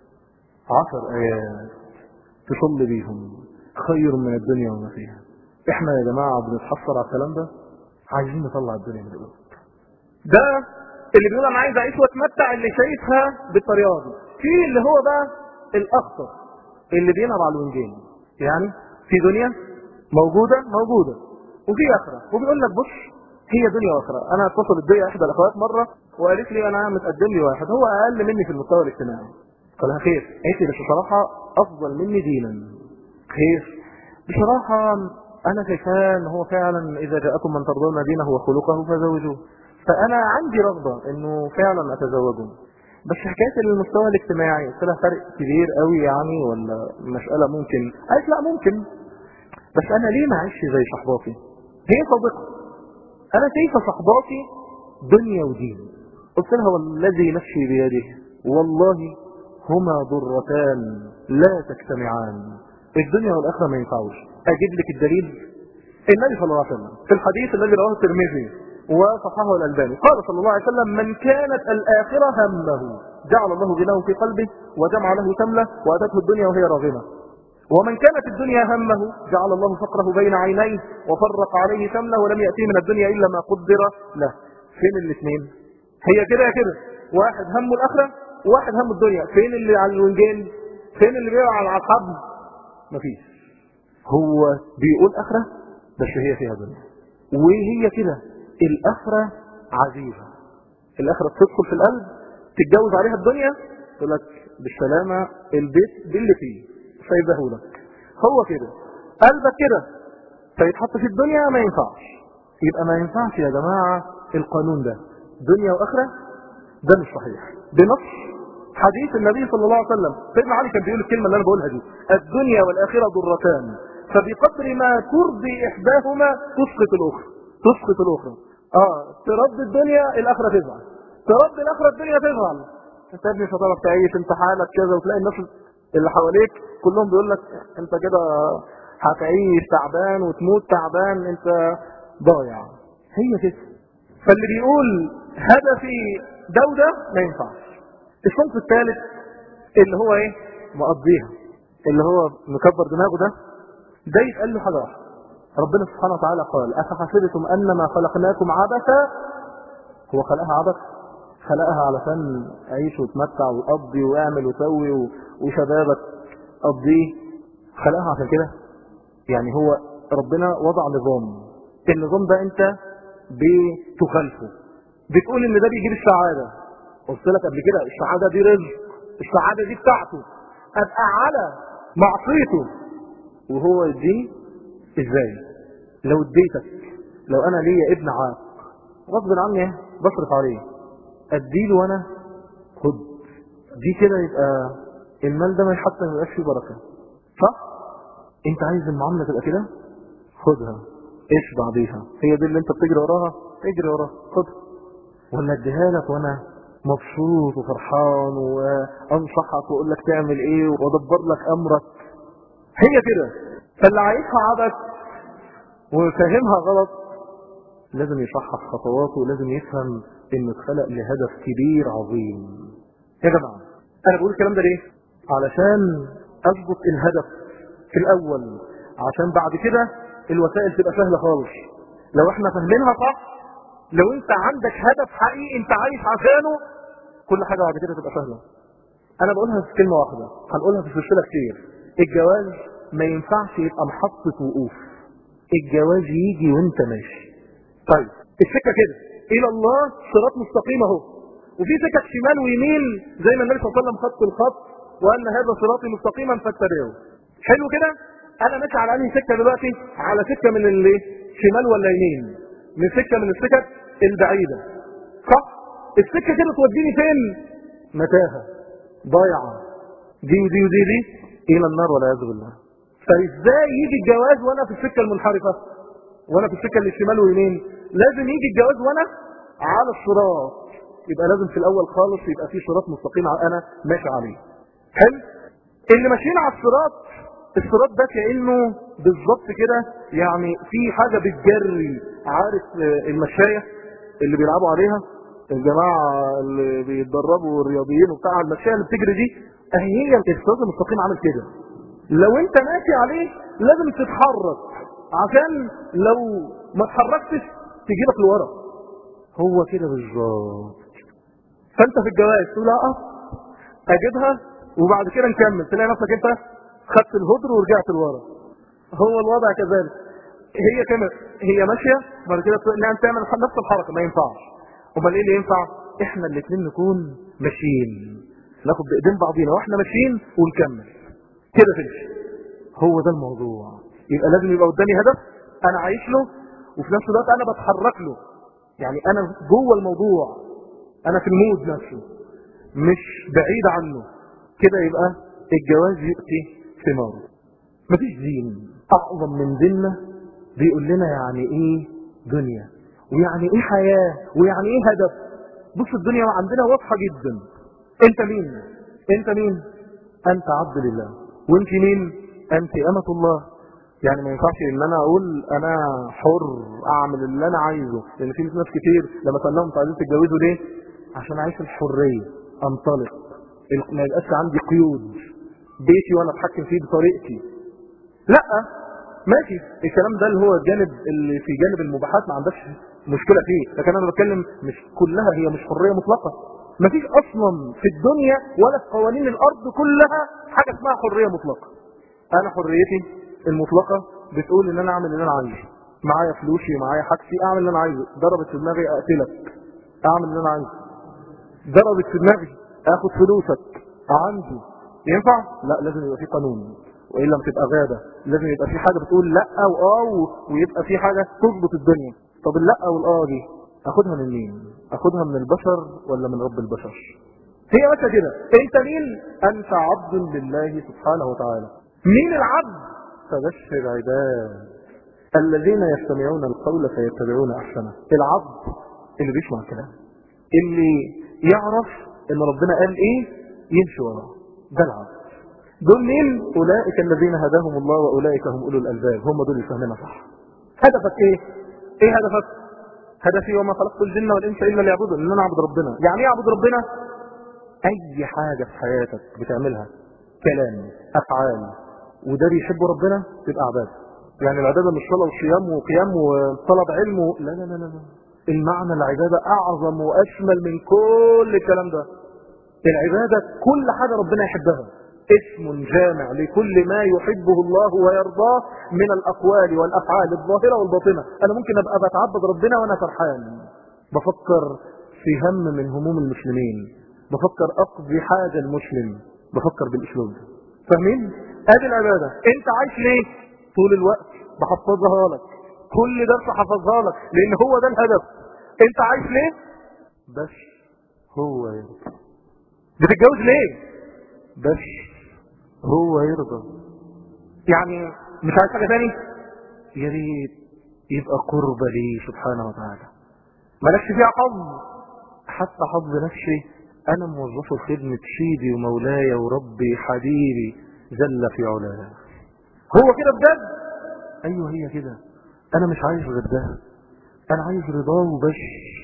عشر آيات تصلي بيهم خير من الدنيا وما فيها احنا يا جماعة بنتحصر على الكلام ده عايزين نطلع الدنيا من الأرض ده اللي بيقول انا عايز اعيش واتمتع اللي شايفها بالطريقه دي في اللي هو بقى الاخطر اللي بينهض على الونجين يعني في دنيا موجوده موجوده وفي اخره وبيقول لك بص هي دنيا واخره انا اتصلت بيا احدى الاخوات مره وقالت لي انا متقدم لي واحد هو اقل مني في المستوى الاجتماعي قال لها خير قالت لي بس بصراحه افضل مني دينا خير بصراحه انا شايفاه ان هو فعلا اذا جاءكم من ترضون دينه وخلقه فزوجوه فانا عندي رغبه انه فعلا اتزوجه بس حكايه المستوى الاجتماعي قلت لها فرق كبير قوي يعني ولا مساله ممكن قالت لا ممكن بس انا ليه ما اعيش زي صحباتي هي صادقه انا شايفه صحباتي دنيا ودين قلت لها والذي نفسي بيده والله هما ضرتان لا تجتمعان الدنيا والاخره ما ينفعوش اجيب لك الدليل النبي صلى الله عليه وسلم في الحديث الذي رواه الترمذي وصححه الألباني قال صلى الله عليه وسلم من كانت الآخرة همه جعل الله غناه في قلبه وجمع له تملة وأتته الدنيا وهي راغمة ومن كانت الدنيا همه جعل الله فقره بين عينيه وفرق عليه تملة ولم يأتيه من الدنيا إلا ما قدر له فين الاثنين هي كده يا كده واحد هم الآخرة وواحد هم الدنيا فين اللي على الونجين فين اللي بيقع على الحبل مفيش هو بيقول آخرة بس هي فيها دنيا وهي كده الآخرة عزيزة الآخرة تدخل في القلب تتجوز عليها الدنيا تقول لك بالسلامة البيت باللي فيه سيبه لك هو كده قلبك كده فيتحط في الدنيا ما ينفعش يبقى ما ينفعش يا جماعة القانون ده دنيا وآخرة ده مش صحيح بنص حديث النبي صلى الله عليه وسلم سيدنا علي كان بيقول الكلمة اللي أنا بقولها دي الدنيا والآخرة ضرتان فبقدر ما ترضي إحداهما تسقط الأخرى تسقط الأخرى اه ترد الدنيا الاخره تزعل ترد الاخره الدنيا تزعل انت يا ابني مش هتعرف تعيش انت حالك كذا وتلاقي الناس اللي حواليك كلهم بيقول لك انت كده هتعيش تعبان وتموت تعبان انت ضايع هي كده فاللي بيقول هدفي ده وده ما ينفعش الصنف الثالث اللي هو ايه مقضيها اللي هو مكبر دماغه ده ده يتقال له حاجه واحده ربنا سبحانه وتعالى قال أفحسبتم أنما خلقناكم عبثا هو خلقها عبث خلقها علشان أعيش واتمتع وأقضي وأعمل وسوي وشبابك قضيه خلقها عشان كده يعني هو ربنا وضع نظام النظام ده أنت بتخالفه بتقول إن ده بيجيب السعادة قلت لك قبل كده السعادة دي رزق السعادة دي بتاعته أبقى على معصيته وهو يديني ازاي لو اديتك لو انا ليا ابن عاق غصب عني بصرف عليه اديله وانا خد دي كده يبقى المال ده ما يحط ما يبقاش فيه بركه صح انت عايز المعامله تبقى كده خدها اشبع بيها هي دي اللي انت بتجري وراها اجري وراها خدها ولا اديها لك وانا مبسوط وفرحان وانصحك واقول لك تعمل ايه وادبر لك امرك هي كده فاللي عايزها عبث وفاهمها غلط لازم يصحح خطواته ولازم يفهم انه اتخلق لهدف كبير عظيم يا جماعه انا بقول الكلام ده ليه علشان اضبط الهدف في الاول عشان بعد كده الوسائل تبقى سهله خالص لو احنا فاهمينها صح لو انت عندك هدف حقيقي انت عايش عشانه كل حاجه بعد كده تبقى سهله انا بقولها في كلمه واحده هنقولها في سلسله كتير الجواز ما ينفعش يبقى محطة وقوف الجواز يجي وانت ماشي طيب السكة كده الى الله صراط مستقيم اهو وفي سكك شمال ويمين زي ما النبي صلى الله عليه وسلم خط الخط وان هذا صراطي مستقيما فاتبعوه حلو كده انا ماشي على انهي سكه دلوقتي على سكه من اللي شمال ولا يمين من سكه من السكك البعيده صح السكه كده توديني فين متاهه ضايعه دي ودي ودي دي الى النار والعياذ بالله فازاي يجي الجواز وانا في السكه المنحرفه وانا في السكه اللي شمال ويمين لازم يجي الجواز وانا على الصراط يبقى لازم في الاول خالص يبقى في صراط مستقيم انا ماشي عليه حلو اللي ماشيين على الصراط الصراط ده كانه بالظبط كده يعني في حاجه بتجري عارف المشايه اللي بيلعبوا عليها الجماعه اللي بيتدربوا الرياضيين وبتاع المشايه اللي بتجري دي هي الصراط المستقيم عامل كده لو انت ماشي عليه لازم تتحرك عشان لو ما اتحركتش تجيبك لورا هو كده بالظبط فانت في الجواز تقول اه اجيبها وبعد كده نكمل تلاقي نفسك انت خدت الهدر ورجعت لورا هو الوضع كذلك هي كما هي ماشيه بعد كده تقول لها تعمل نفس الحركه ما ينفعش امال ايه اللي ينفع احنا الاثنين نكون ماشيين ناخد بايدين بعضينا واحنا ماشيين ونكمل كده تمشي هو ده الموضوع يبقى لازم يبقى قدامي هدف انا عايش له وفي نفس الوقت انا بتحرك له يعني انا جوه الموضوع انا في المود نفسه مش بعيد عنه كده يبقى الجواز يؤتي ثماره مفيش دين اعظم من ديننا بيقول لنا يعني ايه دنيا ويعني ايه حياة ويعني ايه هدف بص الدنيا عندنا واضحة جدا انت مين انت مين انت عبد لله وانت مين انت امة الله يعني ما ينفعش ان انا اقول انا حر اعمل اللي انا عايزه لان في ناس كتير لما سالهم انتوا عايزين تتجوزوا ليه عشان اعيش الحريه انطلق ما يبقاش عندي قيود بيتي وانا اتحكم فيه بطريقتي لا ماشي الكلام ده اللي هو الجانب اللي في جانب المباحات ما عندكش مشكله فيه لكن انا بتكلم مش كلها هي مش حريه مطلقه مفيش اصلا في الدنيا ولا في قوانين الارض كلها حاجه اسمها حريه مطلقه انا حريتي المطلقه بتقول ان انا اعمل اللي انا عايزه معايا فلوسي ومعايا حاجتي اعمل اللي انا عايزه ضربت في دماغي اقتلك اعمل اللي انا عايزه ضربت في دماغي اخد فلوسك عندي ينفع لا لازم يبقى في قانون والا تبقى غابه لازم يبقى في حاجه بتقول لا واه ويبقى في حاجه تظبط الدنيا طب اللا والاه دي اخدها من مين اخدها من البشر ولا من رب البشر هي بس كده انت مين انت عبد لله سبحانه وتعالى مين العبد فبشر عباد الذين يستمعون القول فيتبعون احسنه العبد اللي بيسمع الكلام اللي يعرف ان ربنا قال ايه يمشي وراه ده العبد دول مين اولئك الذين هداهم الله واولئك هم اولو الالباب هم دول اللي فاهمينها صح هدفك ايه ايه هدفك هدفي وما خلقت الجن والانس الا ليعبدون ان انا اعبد ربنا يعني ايه اعبد ربنا اي حاجه في حياتك بتعملها كلام افعال وده بيحب ربنا تبقى عباده يعني العباده مش صلاه وصيام وقيام وطلب علم و... لا لا لا لا المعنى العباده اعظم واشمل من كل الكلام ده العباده كل حاجه ربنا يحبها اسم جامع لكل ما يحبه الله ويرضاه من الأقوال والأفعال الظاهرة والباطنة أنا ممكن أبقى بتعبد ربنا وأنا فرحان بفكر في هم من هموم المسلمين بفكر أقضي حاجة المسلم بفكر بالأسلوب ده فاهمين؟ ادي العبادة انت عايش ليه؟ طول الوقت بحفظها لك كل درس حفظها لك لان هو ده الهدف انت عايش ليه؟ بس هو يرضى بتتجوز ليه؟ بس هو يرضى يعني مش عايز حاجة تاني يا ريت يبقى قرب لي سبحانه وتعالى مالكش فيها حظ حتى حظ نفسي انا موظفه خدمة سيدي ومولاي وربي حبيبي جل في علاه هو كده بجد ايوه هي كده انا مش عايز غير ده انا عايز رضاه وبس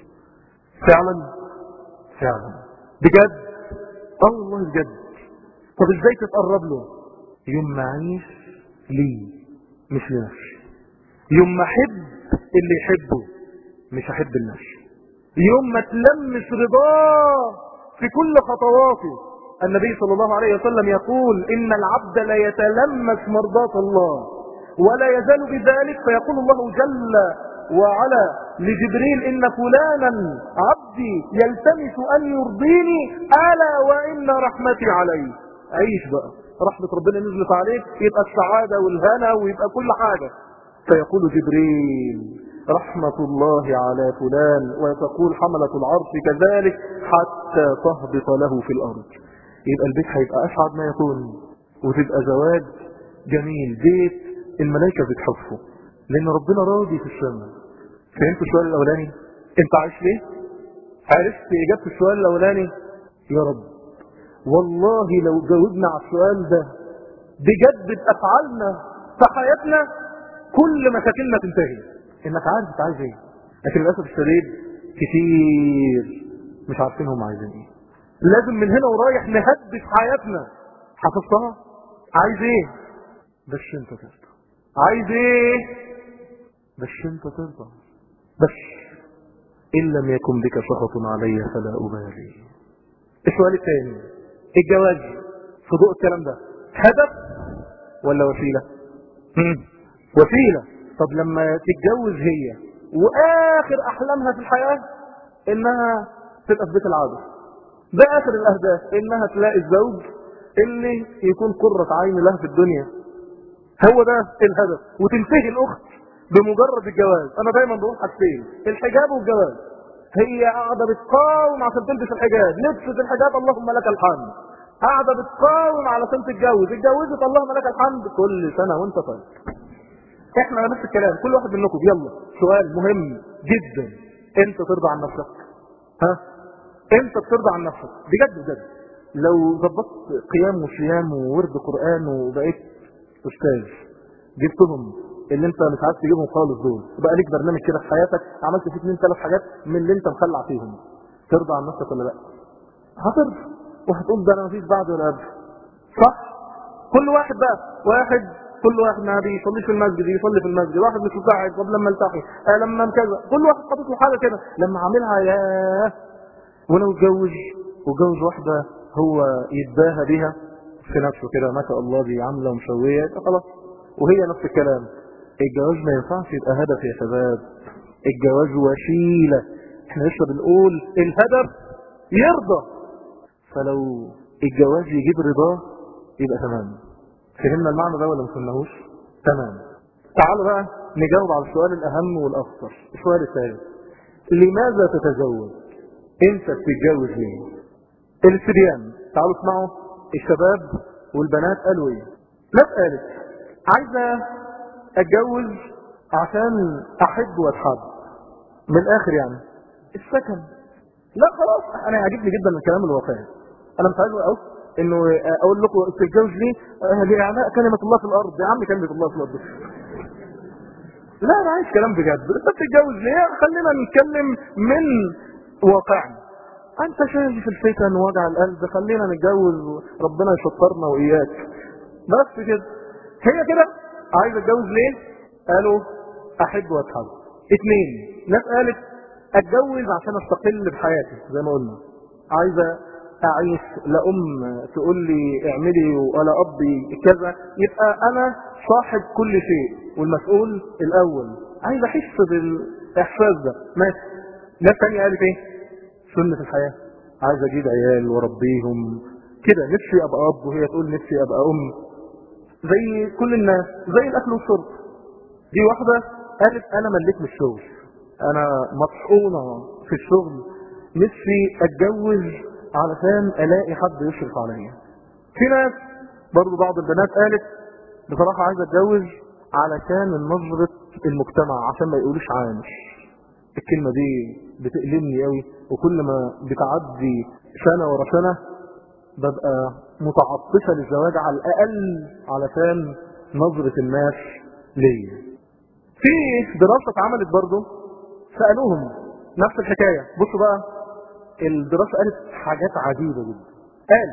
فعلا فعلا بجد اه والله بجد طب ازاي تتقرب له يوم ما اعيش لي مش لنفسي يوم ما احب اللي يحبه مش احب لنفسي يوم ما تلمس رضاه في كل خطواته النبي صلى الله عليه وسلم يقول ان العبد لا يتلمس مرضاة الله ولا يزال بذلك فيقول الله جل وعلا لجبريل ان فلانا عبدي يلتمس ان يرضيني الا وان رحمتي عليه عيش بقى رحمة ربنا نزلت عليك يبقى السعادة والهنا ويبقى كل حاجة فيقول جبريل رحمة الله على فلان وتقول حملة العرش كذلك حتى تهبط له في الأرض يبقى البيت هيبقى أسعد ما يكون وتبقى زواج جميل بيت الملائكة بتحفه لان ربنا راضي في السماء فهمت السؤال الاولاني انت عايش ليه عرفت اجابة السؤال الاولاني يا رب والله لو جاوبنا على السؤال ده بجد بافعالنا في حياتنا كل مشاكلنا تنتهي انك عارف انت عايز ايه لكن للاسف الشديد كتير مش عارفين هم عايزين ايه لازم من هنا ورايح نهدف حياتنا حفظتها عايز ايه بس انت ترضى عايز ايه بس انت ترضى بس ان لم يكن بك سخط علي فلا ابالي السؤال الثاني الجواز في ضوء الكلام ده هدف ولا وسيله هم. وسيله طب لما تتجوز هي واخر احلامها في الحياه انها تبقى في بيت العاده ده اخر الاهداف انها تلاقي الزوج اللي يكون قرة عين لها في الدنيا هو ده الهدف وتنتهي الاخت بمجرد الجواز انا دايما بقول حاجتين الحجاب والجواز هي قاعده بتقاوم عشان تلبس الحجاب لبست الحجاب اللهم لك الحمد قاعده بتقاوم علشان تتجوز اتجوزت اللهم لك الحمد كل سنه وانت طيب احنا نفس الكلام كل واحد منكم يلا سؤال مهم جدا انت ترضى عن نفسك ها انت بترضى عن نفسك بجد بجد لو ظبطت قيام وصيام وورد قران وبقيت استاذ جبتهم اللي انت مش عارف تجيبهم خالص دول وبقى ليك برنامج كده في حياتك عملت فيه اثنين ثلاث حاجات من اللي انت مخلع فيهم ترضى عن نفسك ولا لا هترضى وهتقول ده انا مفيش بعد ولا قبل صح كل واحد بقى واحد كل واحد ما بيصليش في المسجد يصلي في المسجد واحد مش مساعد طب لما التحي آه لما كذا كل واحد حاطط له حاجه كده لما عاملها ياه ولو اتجوز واتجوز واحده هو يتباهى بها في نفسه كده ما شاء الله دي عامله ومسويه خلاص وهي نفس الكلام الجواز ما ينفعش يبقى هدف يا شباب الجواز وسيله احنا لسه بنقول الهدف يرضى فلو الجواز يجيب رضاه يبقى تمام فهمنا المعنى ده ولا ما فهمناهوش تمام تعالوا بقى نجاوب على السؤال الاهم والاخطر السؤال الثالث لماذا تتزوج انت بتتجوز ليه الاستبيان تعالوا اسمعوا الشباب والبنات قالوا ايه ناس قالت عايزه اتجوز عشان احب واتحب من الاخر يعني السكن لا خلاص انا يعجبني جدا الكلام الواقعي انا مش عايز اقول انه اقول لكم تتجوز ليه لاعلاء كلمه الله في الارض يا عم كلمه الله في الارض لا انا عايز كلام بجد انت بتتجوز ليه خلينا نتكلم من واقعنا انت شايف الفتن ووجع القلب خلينا نتجوز ربنا يشطرنا واياك بس كده هي كده عايز اتجوز ليه قالوا احب واتحب اثنين ناس قالت اتجوز عشان استقل بحياتي زي ما قلنا عايزه اعيش لا ام تقول لي اعملي ولا ابي كذا يبقى انا صاحب كل شيء والمسؤول الاول عايز احس بالاحساس ده ماشي ناس تانية قالت ايه سنة الحياة عايز اجيب عيال واربيهم كده نفسي ابقى اب وهي تقول نفسي ابقى ام زي كل الناس زي الاكل والشرب دي واحدة قالت انا مليت من الشغل انا مطحونة في الشغل نفسي اتجوز علشان الاقي حد يشرف عليا في ناس برضو بعض البنات قالت بصراحة عايز اتجوز علشان نظرة المجتمع عشان ما يقولوش عانش الكلمة دي بتقلمني قوي وكل ما بتعدي سنة ورا سنة ببقى متعطشة للزواج على الأقل علشان نظرة الناس ليا في دراسة اتعملت برضو سألوهم نفس الحكاية بصوا بقى الدراسة قالت حاجات عجيبة جدا قال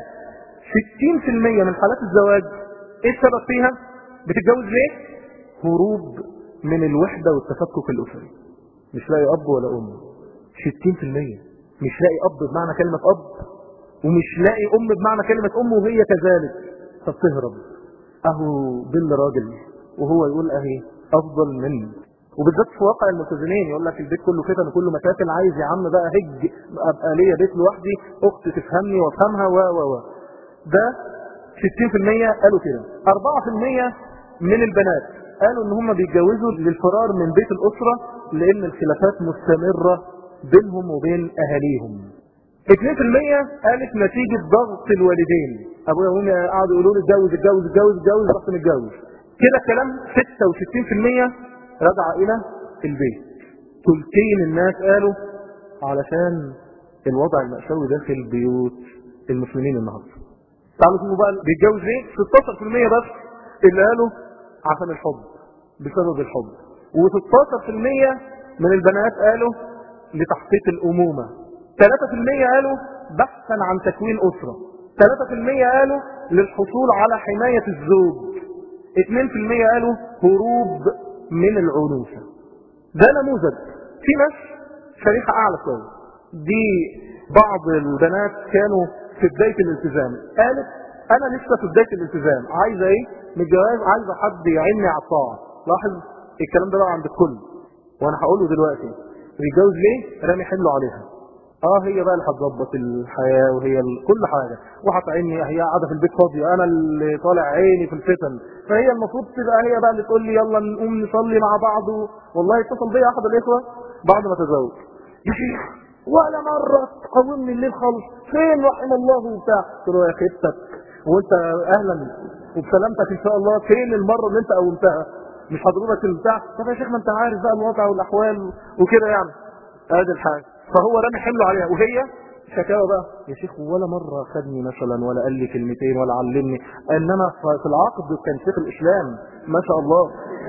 60% من حالات الزواج ايه السبب فيها بتتجوز ليه هروب من الوحدة والتفكك الأسري مش لاقي أب ولا أم 60% مش لاقي أب بمعنى كلمة أب ومش لاقي أم بمعنى كلمة أم وهي كذلك فبتهرب أهو ظل راجل وهو يقول أهي أفضل مني وبالذات في واقع الملتزمين يقول لك البيت كله فتن وكله مشاكل عايز يا عم بقى هج ابقى ليا بيت لوحدي اخت تفهمني وافهمها و و و ده 60% قالوا كده 4% من البنات قالوا ان هم بيتجوزوا للفرار من بيت الاسره لان الخلافات مستمره بينهم وبين اهاليهم 2% قالت نتيجه ضغط الوالدين ابويا وامي قعدوا يقولوا لي اتجوز اتجوز اتجوز اتجوز رحت متجوز كده كلام 66% رجع الى البيت ثلثين الناس قالوا علشان الوضع المأساوي داخل بيوت المسلمين النهارده تعالوا شوفوا بقى بيتجوز ليه 16% بس اللي قالوا عشان الحب بسبب الحب و16% من البنات قالوا لتحقيق الأمومة 3% قالوا بحثا عن تكوين أسرة 3% قالوا للحصول على حماية الزوج 2% قالوا هروب من العنوسة ده نموذج في ناس شريحة أعلى شوية دي بعض البنات كانوا في بداية الالتزام قالت أنا لسه في بداية الالتزام عايزة إيه؟ من الجواز عايزة حد يعيني على الطاعة لاحظ الكلام ده بقى عند الكل وأنا هقوله دلوقتي بيتجوز ليه؟ رامي حمله عليها اه هي بقى اللي هتظبط الحياة وهي ال... كل حاجة وهتعيني هي قاعدة في البيت فاضية انا اللي طالع عيني في الفتن فهي المفروض تبقى هي بقى اللي تقول لي يلا نقوم نصلي مع بعض و... والله اتصل بيا احد الاخوة بعد ما تزوج يا شيخ ولا مرة تقومني الليل خالص فين رحم الله وبتاع قلت له يا خيبتك وانت اهلا وبسلامتك ان شاء الله فين المرة اللي انت قومتها مش حضرتك البتاع طب يا شيخ ما انت عارف بقى الوضع والاحوال وكده يعني ادي الحاجة فهو رامي حمله عليها وهي شكاوى بقى يا شيخ ولا مرة خدني مثلا ولا قال لي كلمتين ولا علمني انما في العقد كان شيخ الاسلام ما شاء الله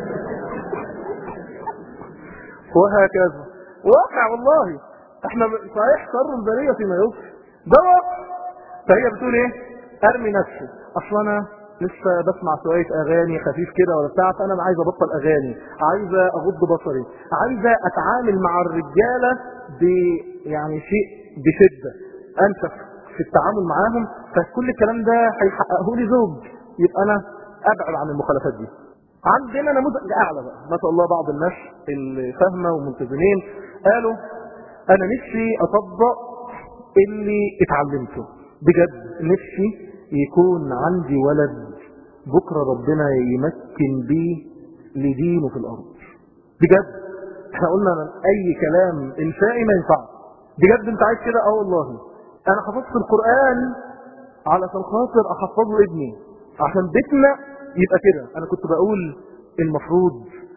وهكذا واقع والله احنا صحيح شر البرية فيما يوفي ده واقع فهي بتقول ايه ارمي نفسي اصل انا لسه بسمع شوية اغاني خفيف كده ولا بتاع فانا عايز ابطل اغاني عايزه اغض بصري عايزه اتعامل مع الرجالة ب يعني شيء بشدة انشف في التعامل معاهم فكل الكلام ده هيحققه لي زوج يبقى انا ابعد عن المخالفات دي عندنا نموذج اعلى بقى ما شاء الله بعض الناس اللي فاهمه وملتزمين قالوا انا نفسي اطبق اللي اتعلمته بجد نفسي يكون عندي ولد بكرة ربنا يمكن بيه لدينه في الارض بجد احنا قلنا اي كلام انشائي ما ينفعش بجد انت عايز كده اه والله انا حفظت القرآن علشان خاطر احفظه ابني عشان بيتنا يبقى كده انا كنت بقول المفروض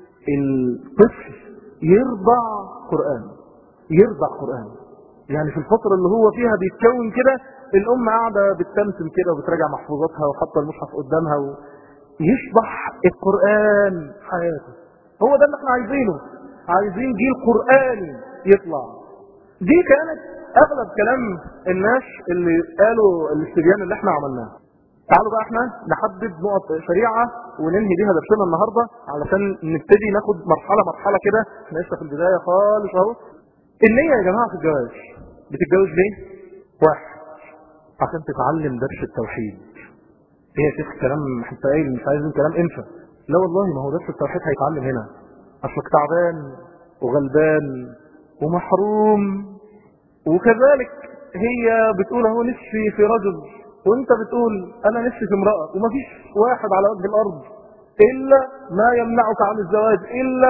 الطفل يرضع قرآن يرضع قرآن يعني في الفترة اللي هو فيها بيتكون كده الام قاعدة بتتمتم كده وبتراجع محفوظاتها وحاطة المصحف قدامها ويشبح القرآن حياته هو ده اللي احنا عايزينه عايزين جيل قرآني يطلع دي كانت اغلب كلام الناس اللي قالوا الاستبيان اللي احنا عملناه تعالوا بقى احنا نحدد نقط شريعة وننهي بيها درسنا النهاردة علشان نبتدي ناخد مرحلة مرحلة كده احنا لسه في البداية خالص اهو النية يا جماعة في الجواز بتتجوز ليه؟ واحد عشان تتعلم درس التوحيد ايه يا شيخ كلام انت قايل مش عايزين كلام انفى لا والله ما هو درس التوحيد هيتعلم هنا اصلك تعبان وغلبان ومحروم وكذلك هي بتقول اهو نفسي في رجل وانت بتقول انا نفسي في امرأة ومفيش واحد على وجه الارض الا ما يمنعك عن الزواج الا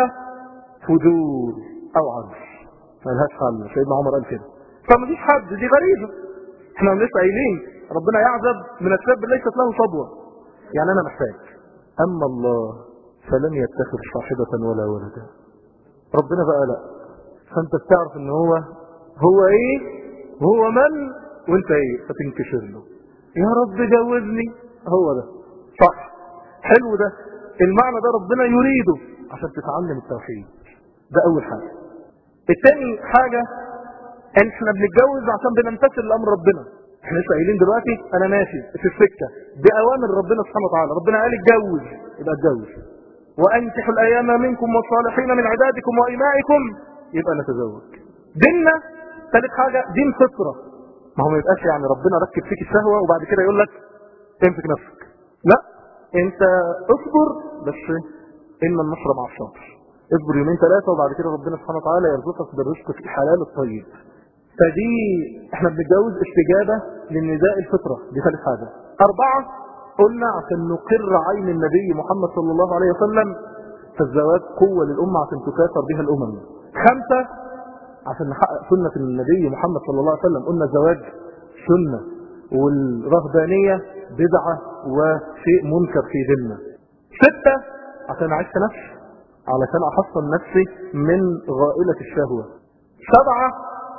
فجور او عجز ملهاش حل سيدنا عمر قال كده فمفيش حد دي غريبة احنا لسه قايلين ربنا يعذب من الشاب ليست له صبوة يعني انا محتاج اما الله فلم يتخذ صاحبة ولا ولدا ربنا بقى لا فانت بتعرف ان هو هو ايه هو من وانت ايه فتنكشر له يا رب جوزني هو ده صح حلو ده المعنى ده ربنا يريده عشان تتعلم التوحيد ده اول حاجة التاني حاجة احنا بنتجوز عشان بنمتثل لامر ربنا احنا لسه قايلين دلوقتي انا ماشي في السكة باوامر ربنا سبحانه وتعالى ربنا قال اتجوز يبقى اتجوز وانكحوا الايام منكم والصالحين من عبادكم وامائكم يبقى نتزوج ديننا ثالث حاجة دين فطرة ما هو ما يبقاش يعني ربنا ركب فيك الشهوة وبعد كده يقول لك امسك نفسك لا انت اصبر بس ان النصر مع الصبر اصبر يومين ثلاثة وبعد كده ربنا سبحانه وتعالى يرزقك بالرزق في الحلال الطيب فدي احنا بنتجوز استجابة للنداء الفطرة دي ثالث حاجة اربعة قلنا عشان نقر عين النبي محمد صلى الله عليه وسلم فالزواج قوة للأمة عشان تكاثر بها الأمم خمسة عشان نحقق سنة النبي محمد صلى الله عليه وسلم قلنا الزواج سنة والرهبانية بدعة وشيء منكر في ذمة ستة عشان أعيش نفسي علشان أحصن نفسي من غائلة الشهوة سبعة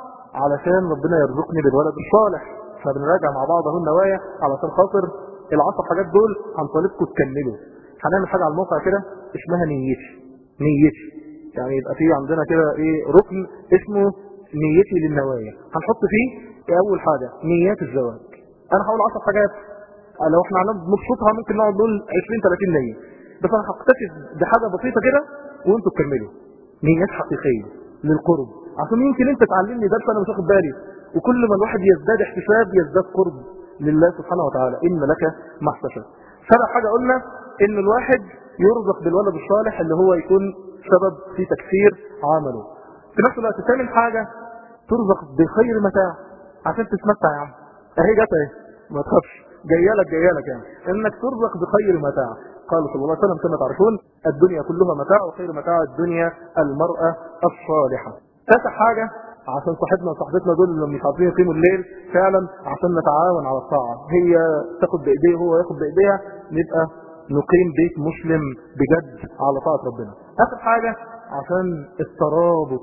علشان ربنا يرزقني بالولد الصالح فبنراجع مع بعض اهو النوايا علشان خاطر العشر حاجات دول هنطالبكم تكملوا هنعمل حاجة على الموقع كده اسمها نيتي نيتي يعني يبقى في عندنا كده ايه ركن اسمه نيتي للنوايا هنحط فيه إيه اول حاجة نيات الزواج انا هقول 10 حاجات لو احنا نبسطها ممكن نقعد نقول 20 30 نية بس انا هقتفي بحاجة بسيطة كده وانتوا تكملوا نيات حقيقية للقرب عشان يمكن انت تعلمني درس انا مش واخد بالي وكل ما الواحد يزداد احتساب يزداد قرب لله سبحانه وتعالى ان لك ما احتسب سبع حاجة قلنا ان الواحد يرزق بالولد الصالح اللي هو يكون سبب في تكثير عمله في نفس الوقت ثامن حاجة ترزق بخير متاع عشان تتمتع يا عم اهي جت اهي ما تخافش جايه لك جايه لك يعني انك ترزق بخير متاع قال صلى الله عليه وسلم كما تعرفون الدنيا كلها متاع وخير متاع الدنيا المرأة الصالحة تاسع حاجة عشان صاحبنا وصاحبتنا دول اللي مش عارفين يقيموا الليل فعلا عشان نتعاون على الطاعة هي تاخد بايديه وهو ياخد بايديها نبقى نقيم بيت مسلم بجد على طاعة ربنا اخر حاجة عشان الترابط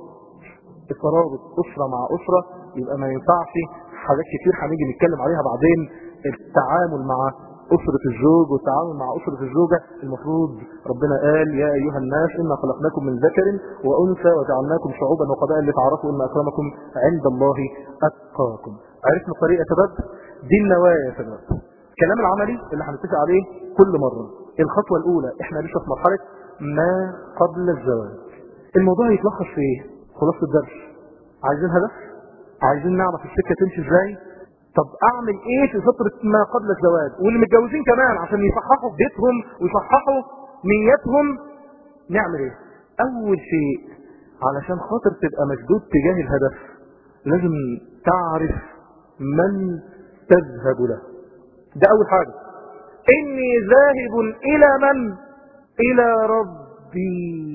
الترابط اسرة مع اسرة يبقى ما ينفعش حاجات كتير هنيجي نتكلم عليها بعدين التعامل مع أسرة الزوج والتعامل مع أسرة الزوجة المفروض ربنا قال يا أيها الناس إنا خلقناكم من ذكر وأنثى وجعلناكم شعوبا وقبائل لتعرفوا إن أكرمكم عند الله أتقاكم عرفنا الطريقة يا شباب دي النوايا يا شباب الكلام العملي اللي هنتفق عليه كل مرة الخطوة الأولى إحنا لسه في مرحلة ما قبل الزواج الموضوع يتلخص في إيه؟ خلاص الدرس عايزين هدف عايزين نعرف السكة تمشي إزاي طب اعمل ايه في فترة ما قبل الزواج واللي متجوزين كمان عشان يصححوا بيتهم ويصححوا نيتهم نعمل ايه اول شيء علشان خاطر تبقى مشدود تجاه الهدف لازم تعرف من تذهب له ده اول حاجة اني ذاهب الى من الى ربي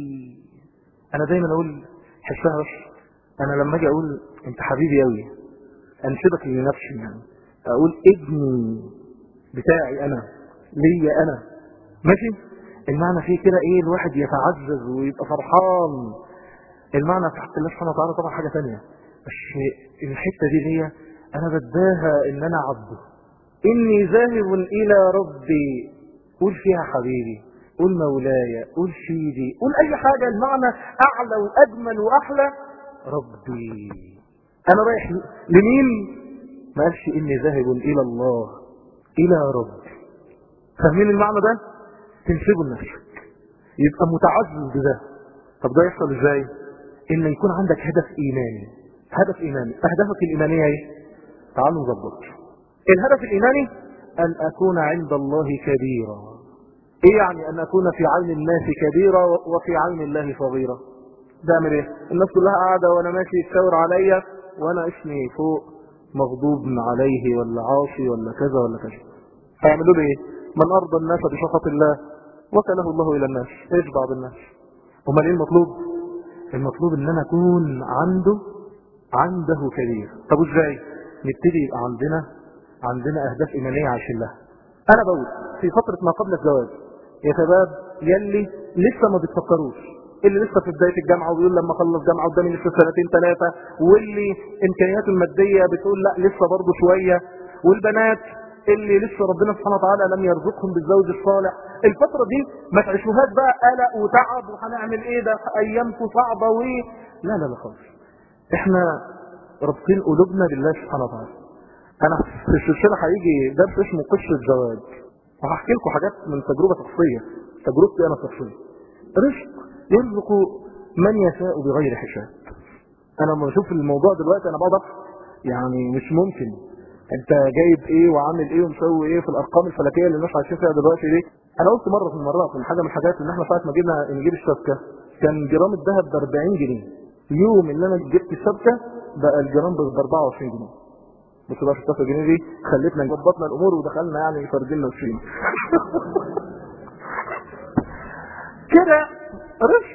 انا دايما اقول حسها بس انا لما اجي اقول انت حبيبي قوي انشدك لنفسي يعني اقول ابني بتاعي انا ليا انا ماشي المعنى فيه كده ايه الواحد يتعزز ويبقى فرحان المعنى تحت الله سبحانه وتعالى طبعا حاجة تانية بس الحتة دي ليا انا بداها ان انا عبده اني ذاهب الى ربي قول فيها حبيبي قول مولاي قول سيدي قول اي حاجة المعنى اعلى واجمل واحلى ربي انا رايح لمين ما قالش اني ذاهب الى الله الى رب فاهمين المعنى ده تنسبه لنفسك يبقى متعزز بده طب ده يحصل ازاي ان يكون عندك هدف ايماني هدف ايماني اهدافك الايمانيه ايه تعالوا نظبط الهدف الايماني ان اكون عند الله كبيرا ايه يعني ان اكون في عين الناس كبيرا وفي عين الله صغيرا ده اعمل ايه الناس كلها قاعده وانا ماشي يتشاور عليا وانا اسمي فوق مغضوب عليه ولا عاصي ولا كذا ولا كذا هيعملوا له ايه من ارضى الناس بسخط الله وكله الله الى الناس ايش بعض الناس امال ايه المطلوب المطلوب ان انا اكون عنده عنده كبير طب ازاي نبتدي يبقى عندنا عندنا اهداف ايمانيه عايشين لها انا بقول في فتره ما قبل الزواج يا شباب يلي لسه ما بتفكروش اللي لسه في بداية الجامعة ويقول لما اخلص جامعة قدامي لسه سنتين ثلاثة واللي امكانياته المادية بتقول لا لسه برضه شوية والبنات اللي لسه ربنا سبحانه وتعالى لم يرزقهم بالزوج الصالح الفترة دي ما تعيشوهاش بقى قلق وتعب وهنعمل ايه ده ايامكم صعبة و لا لا لا خالص احنا رابطين قلوبنا بالله سبحانه وتعالى انا في السلسلة هيجي درس اسمه قصة زواج وهحكي لكم حاجات من تجربة شخصية تجربتي انا شخصية رزق يرزق من يشاء بغير حساب انا لما بشوف الموضوع دلوقتي انا بقعد يعني مش ممكن انت جايب ايه وعامل ايه ومسوي ايه في الارقام الفلكيه اللي الناس عايشين فيها دلوقتي دي انا قلت مره في المرات من حاجه من الحاجات ان احنا ساعه ما جينا نجيب الشبكه كان جرام الذهب ب 40 جنيه اليوم اللي انا جبت الشبكه بقى الجرام ب 24 جنيه بس بقى 16 جنيه دي خلتنا ظبطنا الامور ودخلنا يعني فردين نفسين كده رزق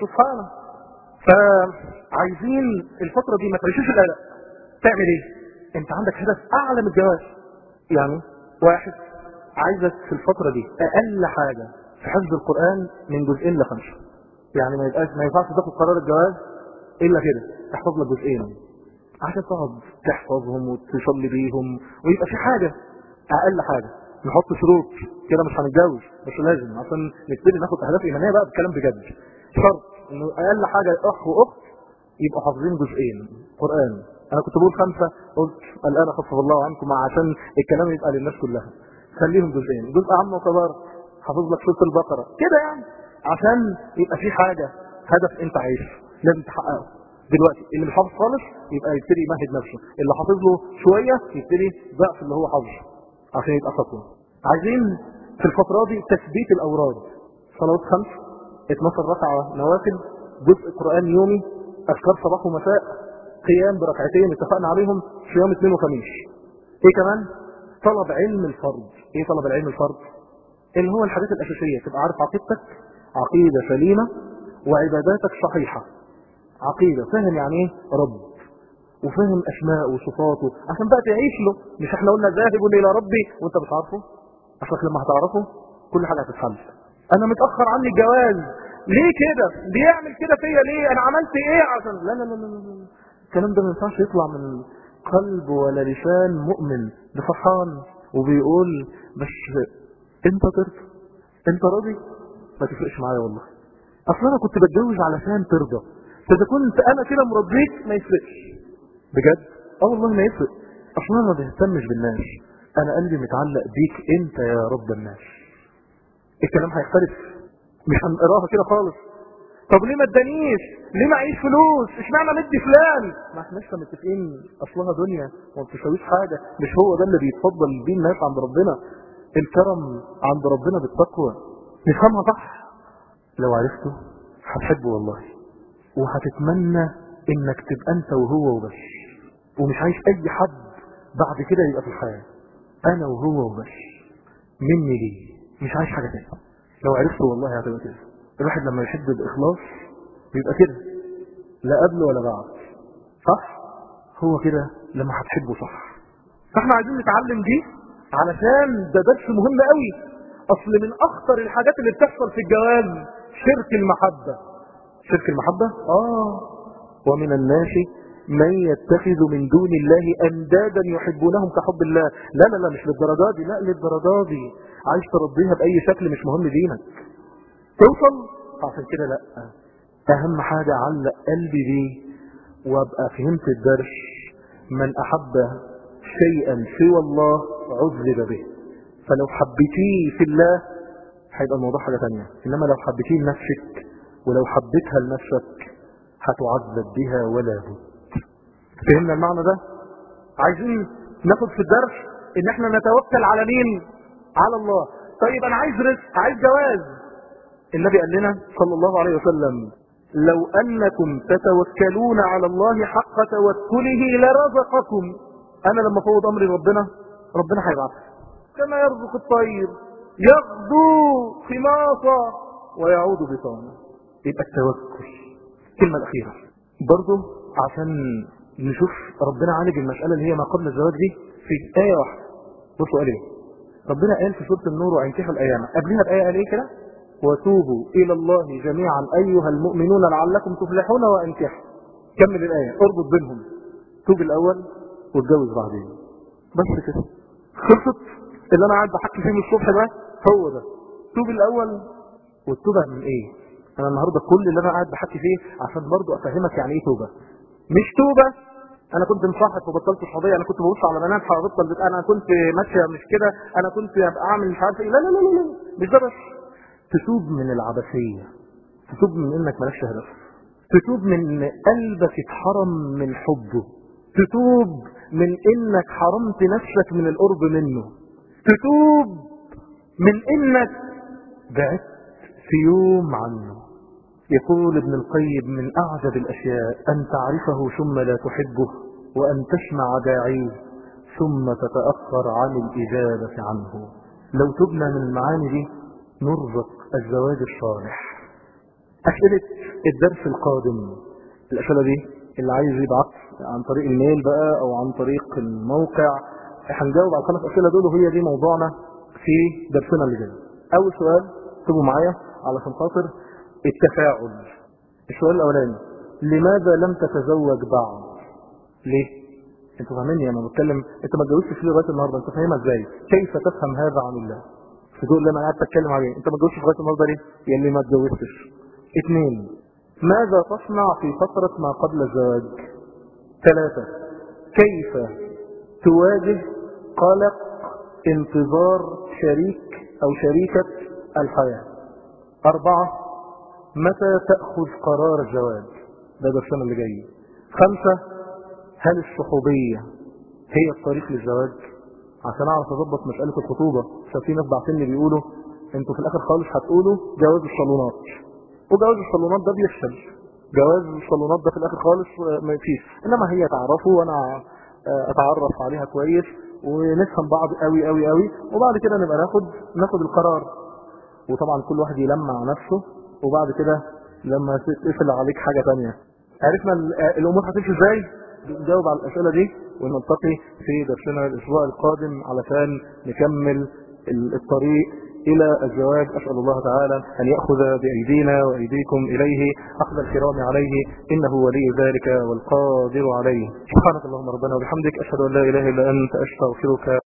سبحانه فعايزين الفترة دي ما تعيشوش القلق تعمل ايه انت عندك هدف اعلى من الجواز يعني واحد عايزك في الفترة دي اقل حاجة في حفظ القرآن من جزئين لخمسة يعني ما يبقاش ما ينفعش تاخد قرار الجواز الا كده تحفظ لك جزئين عشان تقعد تحفظهم وتصلي بيهم ويبقى في حاجة اقل حاجة نحط شروط كده مش هنتجوز بس لازم عشان نبتدي ناخد اهداف ايمانيه بقى بكلام بجد شرط انه اقل حاجه اخ واخت يبقوا حافظين جزئين قران انا كنت بقول خمسه قلت الان خفف الله عنكم عشان الكلام يبقى للناس كلها خليهم جزئين جزء عام وتبارك حافظ لك سوره البقره كده يعني عشان يبقى في حاجه هدف انت عايشه لازم تحققه دلوقتي اللي مش حافظ خالص يبقى يبتدي يمهد نفسه اللي حافظ له شويه يبتدي ضعف اللي هو حافظه عشان يبقى خطوه عايزين في الفتره دي تثبيت الاوراد صلوات خمس 12 ركعه نوافل جزء قران يومي اذكار صباح ومساء قيام بركعتين اتفقنا عليهم في يوم اثنين وخميس ايه كمان طلب علم الفرض ايه طلب العلم الفرض اللي هو الحاجات الاساسيه تبقى عارف عقيدتك عقيده سليمه وعباداتك صحيحه عقيده فاهم يعني ايه رب وفاهم اسماء وصفاته عشان بقى تعيش له مش احنا قلنا ذاهب الى ربي وانت مش عارفه عشان لما هتعرفه كل حاجه هتتحل انا متاخر عني الجواز ليه كده بيعمل كده فيا ليه انا عملت ايه عشان لا لا لا لا, لا. الكلام ده ما ينفعش يطلع من قلب ولا لسان مؤمن بفرحان وبيقول بس انت ترضى انت راضي ما تفرقش معايا والله اصل انا كنت بتجوز علشان ترضى فاذا كنت انا كده مرضيك ما يفرقش بجد اه والله ما يفرق اصلا انا ما بهتمش بالناس انا قلبي متعلق بيك انت يا رب الناس الكلام هيختلف مش هنقراها كده خالص طب ليه ما ادانيش ليه معيش فلوس اشمعنى مدي فلان ما احنا لسه متفقين اصلها دنيا وما بتساويش حاجه مش هو ده اللي بيتفضل بيه الناس عند ربنا الكرم عند ربنا بالتقوى نفهمها صح لو عرفته هتحبه والله وهتتمنى انك تبقى انت وهو وبس ومش عايش اي حد بعد كده يبقى في الحياة انا وهو وبس مني ليه مش عايش حاجة تانية لو عرفته والله هتبقى كده الواحد لما يحب باخلاص بيبقى كده لا قبل ولا بعد صح هو كده لما هتحبه صح فاحنا عايزين نتعلم دي علشان ده درس مهم قوي اصل من اخطر الحاجات اللي بتحصل في الجواز شرك المحبة شرك المحبة اه ومن الناس من يتخذ من دون الله اندادا يحبونهم كحب الله لا لا لا مش للدرجة دي لا للدرجة دي عايز ترضيها باي شكل مش مهم دينك توصل عشان كده لا اهم حاجة علق قلبي دي وابقى فهمت الدرس من احب شيئا سوى الله عذب به فلو حبيتيه في الله هيبقى الموضوع حاجة تانية انما لو حبيتيه لنفسك ولو حبيتها لنفسك هتعذب بها ولا بد فهمنا المعنى ده عايزين ناخد في الدرس ان احنا نتوكل على مين على الله طيب انا عايز رزق عايز جواز النبي قال لنا صلى الله عليه وسلم لو انكم تتوكلون على الله حق توكله لرزقكم انا لما فوض امري ربنا ربنا هيبعث كما يرزق الطير يغدو خماصا ويعود بطانا يبقى التوكل الكلمة الأخيرة برضو عشان نشوف ربنا عالج المسألة اللي هي ما قبل الزواج دي في آية واحدة بصوا قال ايه ربنا قال في سورة النور وانكحوا الأيام قبلها بآية قال ايه كده وتوبوا إلى الله جميعا أيها المؤمنون لعلكم تفلحون وانكحوا كمل الآية اربط بينهم توب الأول واتجوز بعدين بس كده خلصت اللي أنا قاعد بحكي فيه من الصبح ده هو ده توب الأول والتوبة من ايه انا النهارده كل اللي انا قاعد بحكي فيه عشان برضه افهمك يعني ايه توبه مش توبه انا كنت مصاحب وبطلت الحضيه انا كنت ببص على بنات هبطل بت... انا كنت ماشيه مش كده انا كنت ابقى اعمل مش عارف ايه لا لا لا لا, لا. مش ده بس تتوب من العبثيه تتوب من انك مالكش هدف تتوب من ان قلبك اتحرم من حبه تتوب من انك حرمت نفسك من القرب منه تتوب من انك بعدت في يوم عنه يقول ابن القيم من أعجب الأشياء أن تعرفه ثم لا تحبه وأن تسمع داعيه ثم تتأخر عن الإجابة عنه لو تبنى من المعاني دي نرزق الزواج الصالح أسئلة الدرس القادم الأسئلة دي اللي عايز يبعث عن طريق الميل بقى او عن طريق الموقع هنجاوب على الخمس اسئله دول وهي دي موضوعنا في درسنا اللي جاي اول سؤال اكتبوا معايا علشان خاطر التفاعل السؤال الاولاني لماذا لم تتزوج بعد ليه انتوا فاهميني انا بتكلم انت ما اتجوزتش ليه لغايه النهارده انت فاهمها ازاي كيف تفهم هذا عن الله في دول اللي انا قاعد اتكلم عليه انت ما اتجوزتش لغايه النهارده ليه يا اللي ما اتجوزتش اثنين ماذا تصنع في فتره ما قبل الزواج ثلاثه كيف تواجه قلق انتظار شريك او شريكه الحياه اربعه متى تاخذ قرار الزواج ده درسنا اللي جاي خمسه هل الصحوبيه هي الطريق للزواج عشان اعرف اظبط مساله الخطوبه عشان في ناس بعتني بيقولوا انتوا في الاخر خالص هتقولوا جواز الصالونات وجواز الصالونات ده بيفشل جواز الصالونات ده في الاخر خالص ما فيش انما هي تعرفه وانا اتعرف عليها كويس ونفهم بعض قوي قوي قوي وبعد كده نبقى ناخد ناخد القرار وطبعا كل واحد يلمع نفسه وبعد كده لما تقفل عليك حاجه ثانيه عرفنا الامور هتمشي ازاي نجاوب على الاسئله دي ونلتقي في درسنا الاسبوع القادم علشان نكمل الطريق إلى الزواج أسأل الله تعالى أن يأخذ بأيدينا وأيديكم إليه أخذ الكرام عليه إنه ولي ذلك والقادر عليه سبحانك اللهم ربنا وبحمدك أشهد أن لا إله إلا أنت أستغفرك